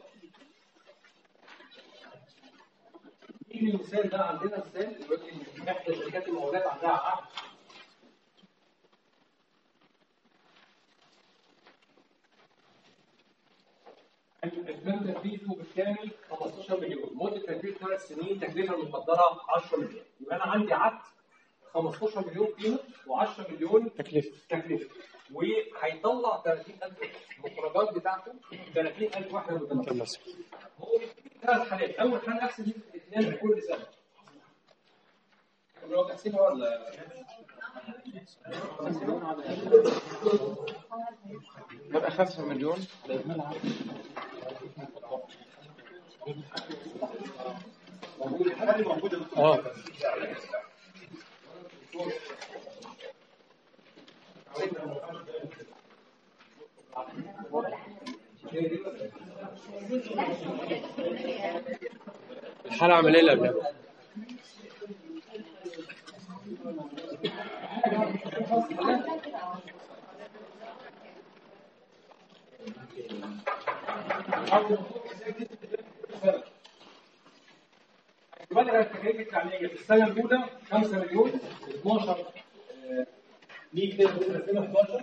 نيجي المثال ده عندنا مثال يقول لي ان احدى شركات المقاولات عندها عقد الفيلم تكليفه بالكامل 15 مليون مده تكليف ثلاث سنين تكلفه المقدره 10 مليون يبقى انا عندي عقد 15 مليون قيمه و10 مليون تكلفه تكلفه وهيطلع 30000 المخرجات بتاعته 30000 وحده متمثله هو ثلاث حالات اول حاله احسن دي اثنين كل سنه لو تحسبها ولا يبقى 5 مليون اه الحالة العملية اللي قبلها بدأ التكاليف التعليمية في السنة الأولى 5 مليون 12 آه، نيجي كده في 2011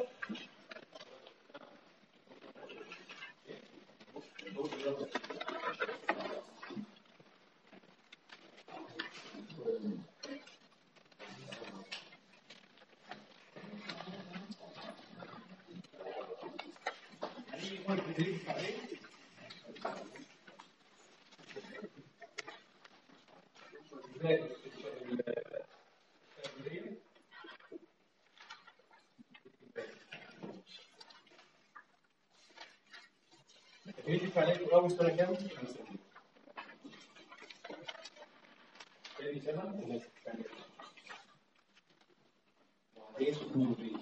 التكاليف التعليمية في أول سنة كام؟ 5 مليون تاني سنة الناس الثانية وبعدين 600 مليون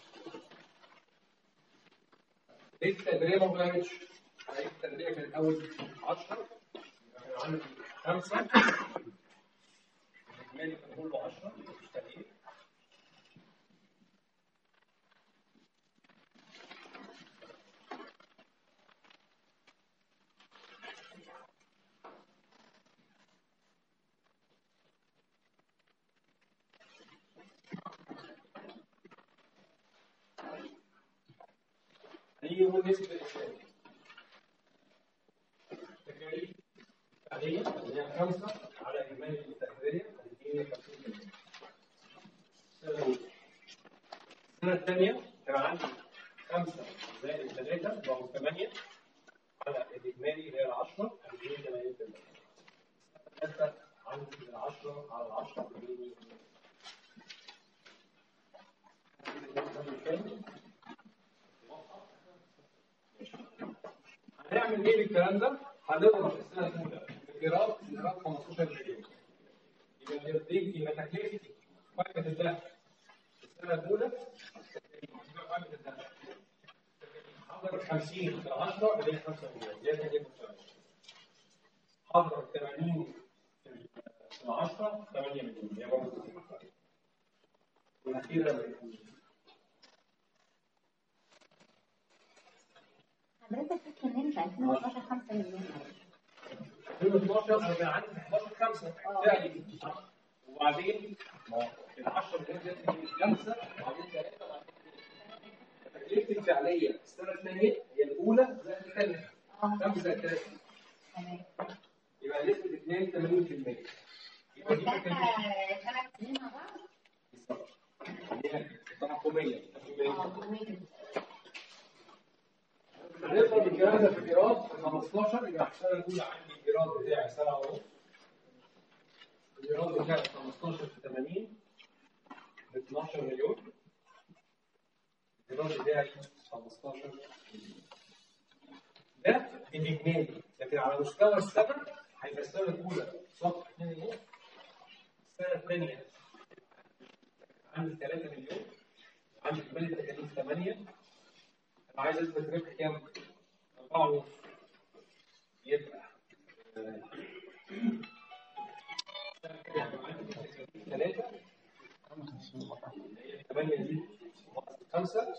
ليه التدرية ما بقتش؟ ليه التدرية كانت أول 10 يبقى كان عندي 5 الإجمالي كان كله 10 مش تغيير هي هو نسبة الإنسان تكاليف التعليم اللي هي خمسة على إجمالي التقديرية هتديني 50% السنة الأولى السنة الثانية كان عندي خمسة زائد ثلاثة بقوا ثمانية على الإجمالي اللي هي العشرة هتديني 80% السنة الثالثة عندي العشرة على العشرة هتديني هنعمل ايه بالكلام ده؟ هنضرب في السنه الاولى الايراد الايراد 15 مليون يبقى التدريج يبقى تكلفتي وحده الدخل في السنه الاولى يبقى وحده الدخل هضرب 50 في 10 اللي هي 5 مليون دي تكلفه السنه هضرب 80 في 10 8 مليون هي برضه والاخيره حضرتك فاكر ان انت 2012 5 مليون 2012 انا كان عندي 11 5 فعلي وبعدين ال 10 مليون دي خمسه وبعدين ثلاثه وبعدين تكلفتي الفعليه السنه الثانيه هي الاولى زائد الثانيه خمسه زائد ثلاثه يبقى نسبه 82% يبقى دي والثالثه تكلفة ثلاث سنين مع بعض اللي هي تراكميه اه هنضرب الكلام ده في الايراد في 15 يبقى السنه الاولى عندي الايراد بتاعي سنه ونص الايراد بتاعي 15 في 80 ب 12 مليون الايراد بتاعي 15 مليون ده الاجمالي لكن على مستوى السنه هيبقى السنه الاولى صفر 2 ونص السنه الثانيه عندي 3 مليون عندي اجمالي التكاليف 8 عايز اثبت ربح كام؟ 4 ونص يبقى آه، ثلاثة ثمانية دي خمسة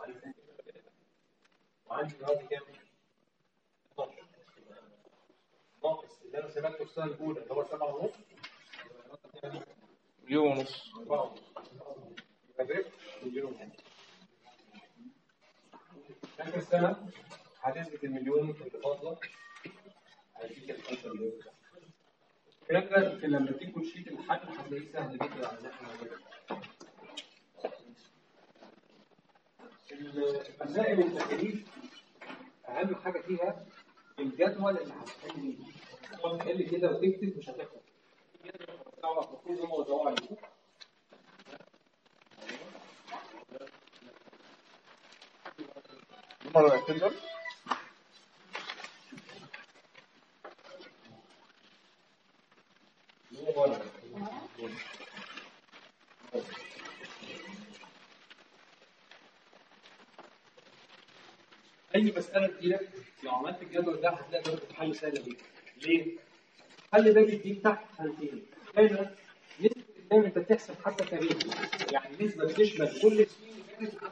وعندي دلوقتي كام؟ 12 ناقص اللي انا سبقته السنة الأولى اللي هو 7 ونص مليون ونص 4 ونص يبقى الربح مليون ونص آخر سنة هتثبت المليون اللي فاضلة هيديك ال 5 مليون الكلام ده في لما تيجوا شيت الحل هتلاقيه سهل جدا على ان احنا نعمله. المسائل التكاليف اهم حاجه فيها الجدول اللي هتحل بيه تقعد تحل كده وتكتب مش هتفهم الجدول بتاعه المفروض هم وزعوه عليكم هم اللي يعتذر اي مساله تجيلك لو عملت الجدول ده هتلاقي درجه الحل سهله جدا ليه؟ الحل ده بيديك تحت حالتين هنا نسبه الاتمام انت بتحسب حتى تاريخ يعني نسبه بتشمل كل السنين اللي فاتت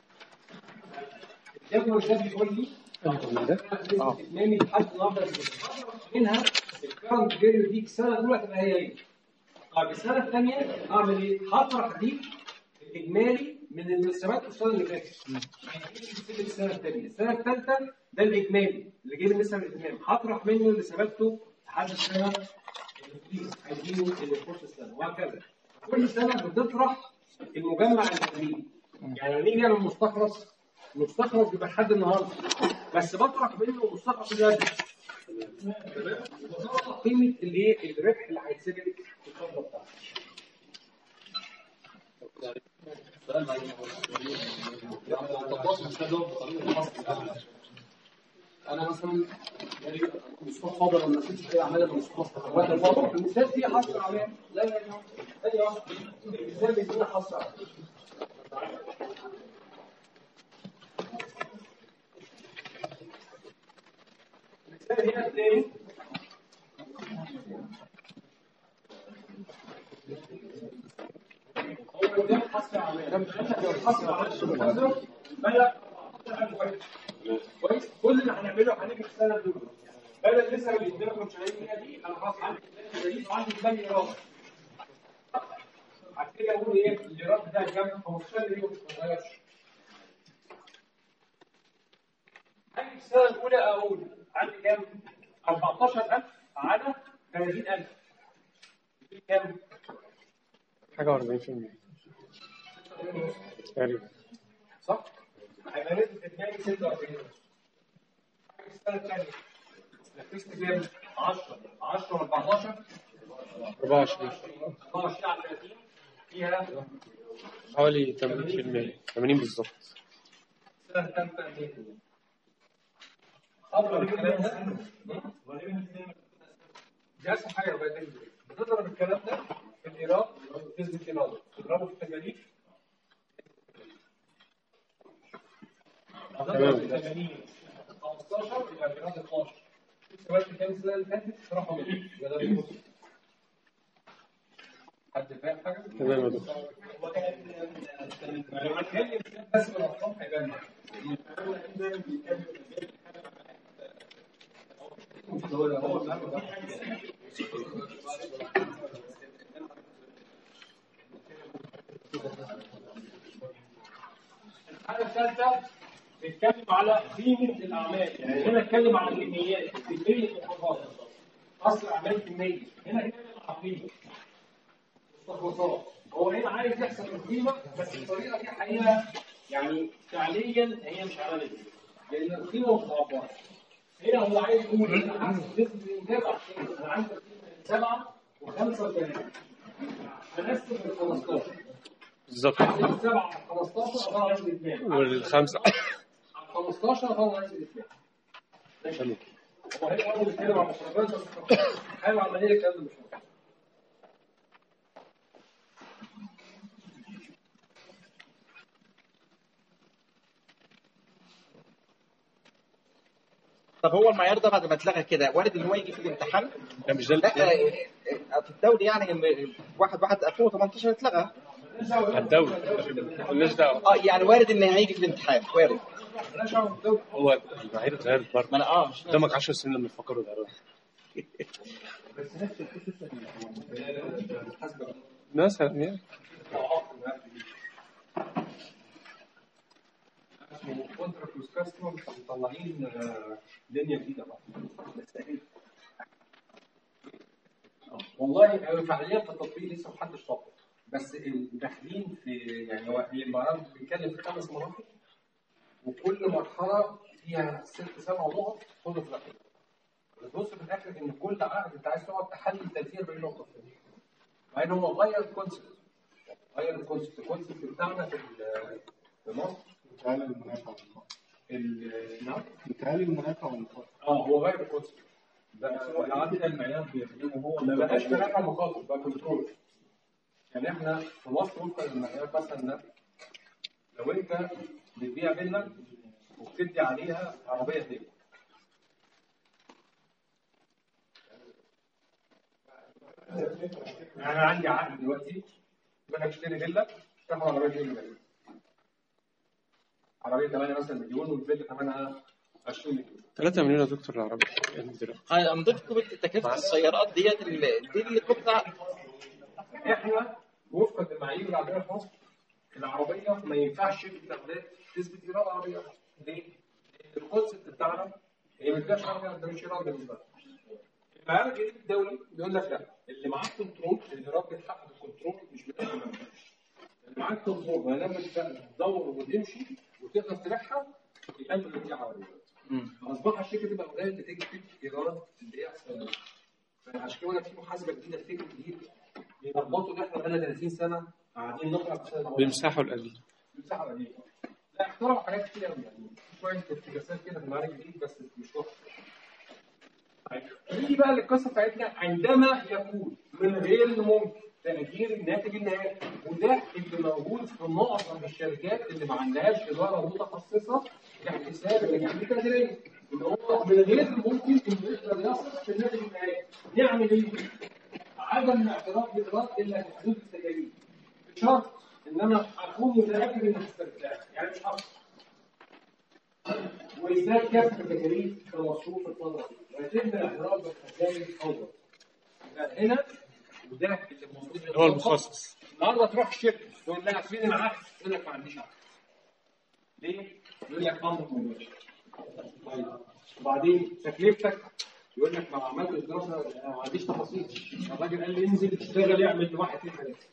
الجدول ده بيقول لي نسبه اتمامي لحد النهارده منها الكرنت فاليو دي السنه الاولى تبقى هي هي طيب السنه الثانيه اعمل ايه؟ هطرح دي الاجمالي من المسابقات السنه اللي فاتت هيجيب السنه الثانيه السنه الثالثه ده الاجمالي اللي جاي لسه الاتمام هطرح منه اللي ثبته لحد السنه اللي عايزينه اللي في نص السنه وهكذا كل سنه بتطرح المجمع التقريبي يعني لما نيجي نعمل مستخلص المستخلص بيبقى لحد النهارده بس بطرح منه مستخلص اليد وبطرح قيمه الايه الربح اللي هيتسبب في الفتره بتاعته انا مثلا يعني مصطفى فاضل لما كنت كده عمال مصطفى واحد فاضل المثال فيه حصر عليه لا لا لا ثانيه واحده المثال بيدينا حصر عليه المثال هنا الثاني هو قدام حصر عليه لما حصر على الشغل بلغ 14000 واحد كويس كل اللي هنعمله هنيجي في السنه الاولى بدل لسه اللي قدامكم شغالين فيها دي انا خلاص عندي جديد وعندي بلان ايراد هبتدي اقول ايه الايراد بتاع كام 15 مليون ما اتغيرش هاجي في السنه الاولى اقول عندي كام 14000 على 30000 يديني كام حاجة و40% تقريبا صح؟ هيبقى نسبة الثاني 46 السنة الثانية نفذت كام؟ 10 10 14 24 24 على 30 فيها حوالي 80% 80 بالظبط السنة الثالثة أضرب الكلام ده دي أسهل حاجة بقى تنزل بتضرب الكلام ده في الإيراد تثبت إيراد تضربه في التكاليف هتضرب في 80 15 يبقى الإيراد 12 سويت كام السنة اللي فاتت تروحوا منه يبقى ده النص حد فاهم حاجة؟ تمام يا دكتور لما نتكلم بس بالأرقام هيبان معاك. الحاجة الثالثة بيتكلم على قيمة الأعمال، يعني هنا اتكلم على الكميات، كمية المحافظات، أصل أعمال كمية، هنا اتكلم على قيمة مستخلصات، هو هنا عايز يحسب القيمة بس الطريقة دي حقيقة يعني فعليا هي مش عملية، لأن القيمة متعبرة. هنا هو عايز يقول أنا هحسب نسبة الإنتاج عشان أنا عندي سبعة وخمسة وثلاثة. هنقسم ال 15 بالظبط السبعة على 15 أطلع عندي الاثنين. والخمسة على 15 أطلع عندي الاثنين. حلو هو هنا برضه بيتكلم عن مصروفات بس حاجة عملية الكلام ده مش موجود. طب هو المعيار ده بعد ما اتلغى كده وارد ان هو يجي في الامتحان لا مش ده لا آه، في الدوري يعني ان واحد واحد 2018 اتلغى الدوري مالناش دعوه اه يعني وارد ان هيجي في الامتحان وارد هو المعايير اتغيرت برضه ما انا اه مش قدامك 10 سنين لما يفكروا يغيروها بس نفس القصص مثلا يعني اسمه كونترا كروس كاستمر مطلعين آه، دنيا جديده بقى بس إيه؟ والله هو فعليا في التطبيق لسه محدش طبق بس داخلين في يعني هو المعرض بيتكلم في خمس مراحل وكل مرحله فيها ست سبع نقط خد في الاخر بتبص في الاخر ان كل عقد انت عايز تقعد تحلل 30 40 نقطه فيه مع ان هو غير الكونسيبت غير الكونسيبت الكونسيبت بتاعنا في ال- في مصر متهيألي المنافع والنقاط ال- نعم متهيألي المنافع والنقاط اه هو غير الكونسيبت بقى عندنا المعيار بيخدمه هو ما بقاش منافع مخاطب بقى كنترول يعني احنا في مصر وفقا للمعيار مثلا ده لو انت بتبيع فيلا وبتدي عليها عربيه هديه يعني انا عندي عقد دلوقتي يقول لك اشتري فيلا تاخد عربيه فيلا مني. عربيه 8 مثلا مليون والفيلا ثمنها 20 مليون 3 مليون يا دكتور العربي هاي نضيف تكلفه السيارات ديت اللي- دي اللي كنت احنا وفقا للمعايير اللي عندنا في مصر العربيه ما ينفعش شركه الاولاد تثبت ايراد عربيه ليه؟ لان الكونسيبت بتاعنا هي ما تبقاش عربيه ده مش ايراد بالنسبه لنا المعيار الجديد الدولي بيقول لك لا اللي معاه كنترول الايراد بيتحقق بالكنترول مش بتاع اللي معاه كنترول ما دام تدور وتمشي وتقدر تبيعها يبقى انت اللي بتبيع عربيه فاصبح الشركه تبقى اولاد بتكتب ايراد اللي هي احسن فعشان كده بقول لك في محاسبه جديده فكر جديد بيربطوا ان احنا بقالنا 30 سنه قاعدين نقرا في سنه بيمسحوا القليل بيمسحوا القديم لا اخترعوا حاجات كتير قوي يعني في شويه افتكاسات كده في المعارك الجديد بس مش واضحه طيب، نيجي بقى للقصه بتاعتنا عندما يكون من غير الممكن تأجير الناتج النهائي وده اللي موجود في معظم الشركات اللي ما عندهاش اداره متخصصه لاحتساب النتيجه التقديريه ان هو من غير الممكن انه يقدر يصل في الناتج النهائي نعمل ايه؟ عدم الاعتراف بالايراد الا في حدود السجاير بشرط ان انا اكون متاكد ان استرجاع يعني مش هقصر وازاي كافه التكاليف في مصروف الفتره دي ويتم الاعتراف بالخزائن فورا يبقى هنا وده اللي المفروض هو المخصص النهارده تروح الشركه تقول لها فين العقد؟ تقول لك ما عنديش عقد. ليه؟ يقول لك امر مباشر. طيب وبعدين تكلفتك يقول لك ما عملتش دراسه أنا ما عنديش تفاصيل. الراجل قال لي انزل اشتغل يعمل واحد اثنين ثلاثه.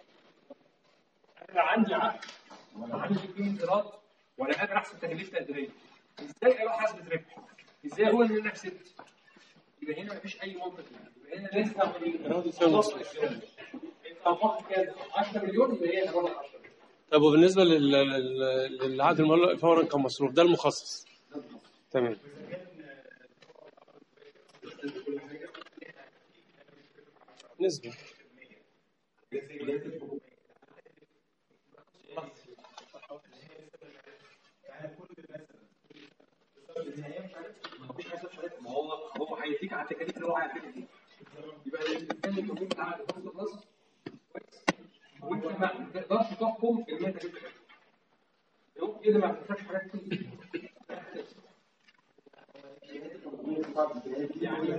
انا عندي عقد ولا عندي فيه ايراد ولا قادر احسب تكاليف تقديريه. ازاي اروح احسب ربح؟ ازاي اقول ان انا كسبت؟ يبقى هنا مفيش اي منطق يبقى هنا لازم اعمل ايه؟ ايراد يساوي أضاف الإيراد. انت هتحط كام؟ 10 مليون يبقى هي عباره عن 10 مليون. طب وبالنسبه لل- لل- للعقد المعلق فورا كمصروف ده المخصص تمام نسبة ما هو هو هيديك على التكاليف اللي هو هيعملها دي يبقى اللي بتتكلم في ممكن عقد خمسة بلس كويس وانت ما تقدرش تحكم في المادة دي يوم كده ما بتفهمش حاجات كتير يعني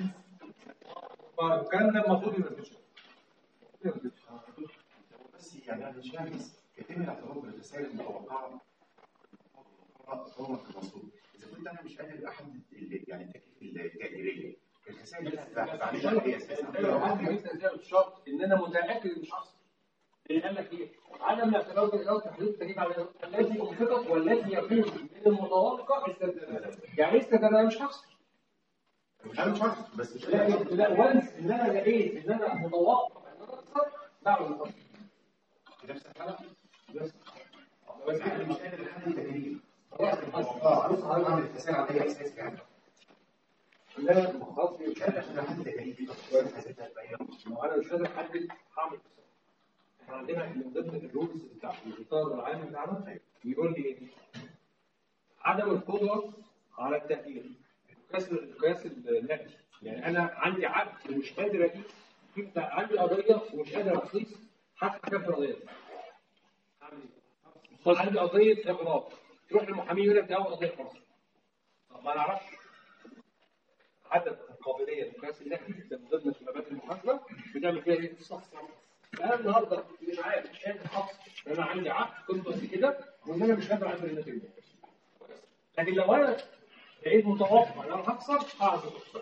فالكلام ده المفروض يبقى بس يعني انا مش فاهم بس يتم الاعتراف بالرسائل المتوقعه فورا كمصروف اذا كنت انا مش قادر احدد ال- يعني التكلفه التقديريه الرسائل دي بعملها ايه اساسا؟ الشرط ان انا متاكد ان مش هخسر اللي قال لك ايه؟ عدم الاعتراف بالايراد في حدود التكليف على الإيراد الذي ينفقك والذي يكون من المتوقع استردادها يعني ايه استردادها مش هخسر انا مش عارف بس مش لا لا وانس ان انا لقيت ان انا متوقع ان انا اخسر بعمل الخطر نفس الحاله بس بس انا مش قادر احدد التكاليف خلاص اه بص انا بعمل الرسائل على اي اساس يعني لا خلاص مش قادر عشان احدد التكاليف لو انا مش قادر احدد هعمل احنا عندنا من ضمن الرولز بتاع الاطار العام بتاعنا بيقول لي ايه؟ عدم القدره على التأثير قياس قياس النقد يعني انا عندي عقد ومش قادر اقيس انت عندي قضيه ومش قادر اقيس هدفع كام في القضيه دي؟ هعمل إيه؟ عندي قضيه اغراض تروح للمحامي يقول لك ده اول قضيه في مصر طب ما نعرفش عدد القابليه لقياس النقد من ضمن مبادئ المحاسبه بتعمل فيها ايه؟ تصفصف انا النهارده مش عارف مش قادر احصل انا عندي عقد كنت قد كده وان انا مش قادر اعمل النتيجه لكن لو انا بقيت متوقع ان انا هخسر هعرف اخسر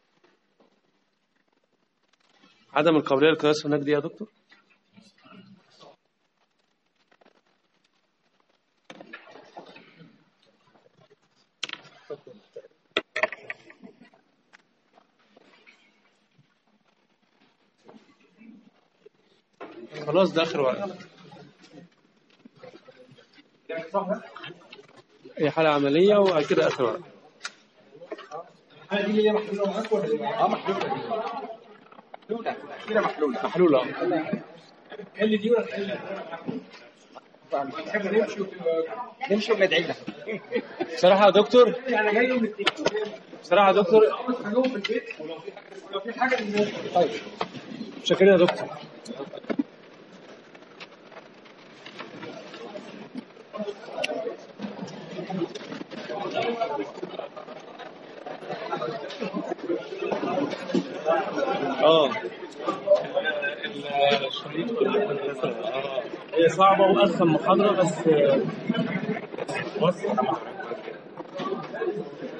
عدم القابليه للقياس هناك دي يا دكتور خلاص ده اخر ورقه هي حاله عمليه وبعد كده اخر ورقه الحاله دي اللي هي محلوله معاك ولا اللي معاك؟ اه محلوله محلوله كده محلوله محلوله تحل دي ولا تحل تحب نمشي نمشي وندعي لها بصراحه يا دكتور يعني جاي من بصراحه يا دكتور خلوهم في البيت ولو في حاجه ولو في حاجه من- طيب شكرا يا دكتور اه هي صعبة وأسهل محاضرة بس بص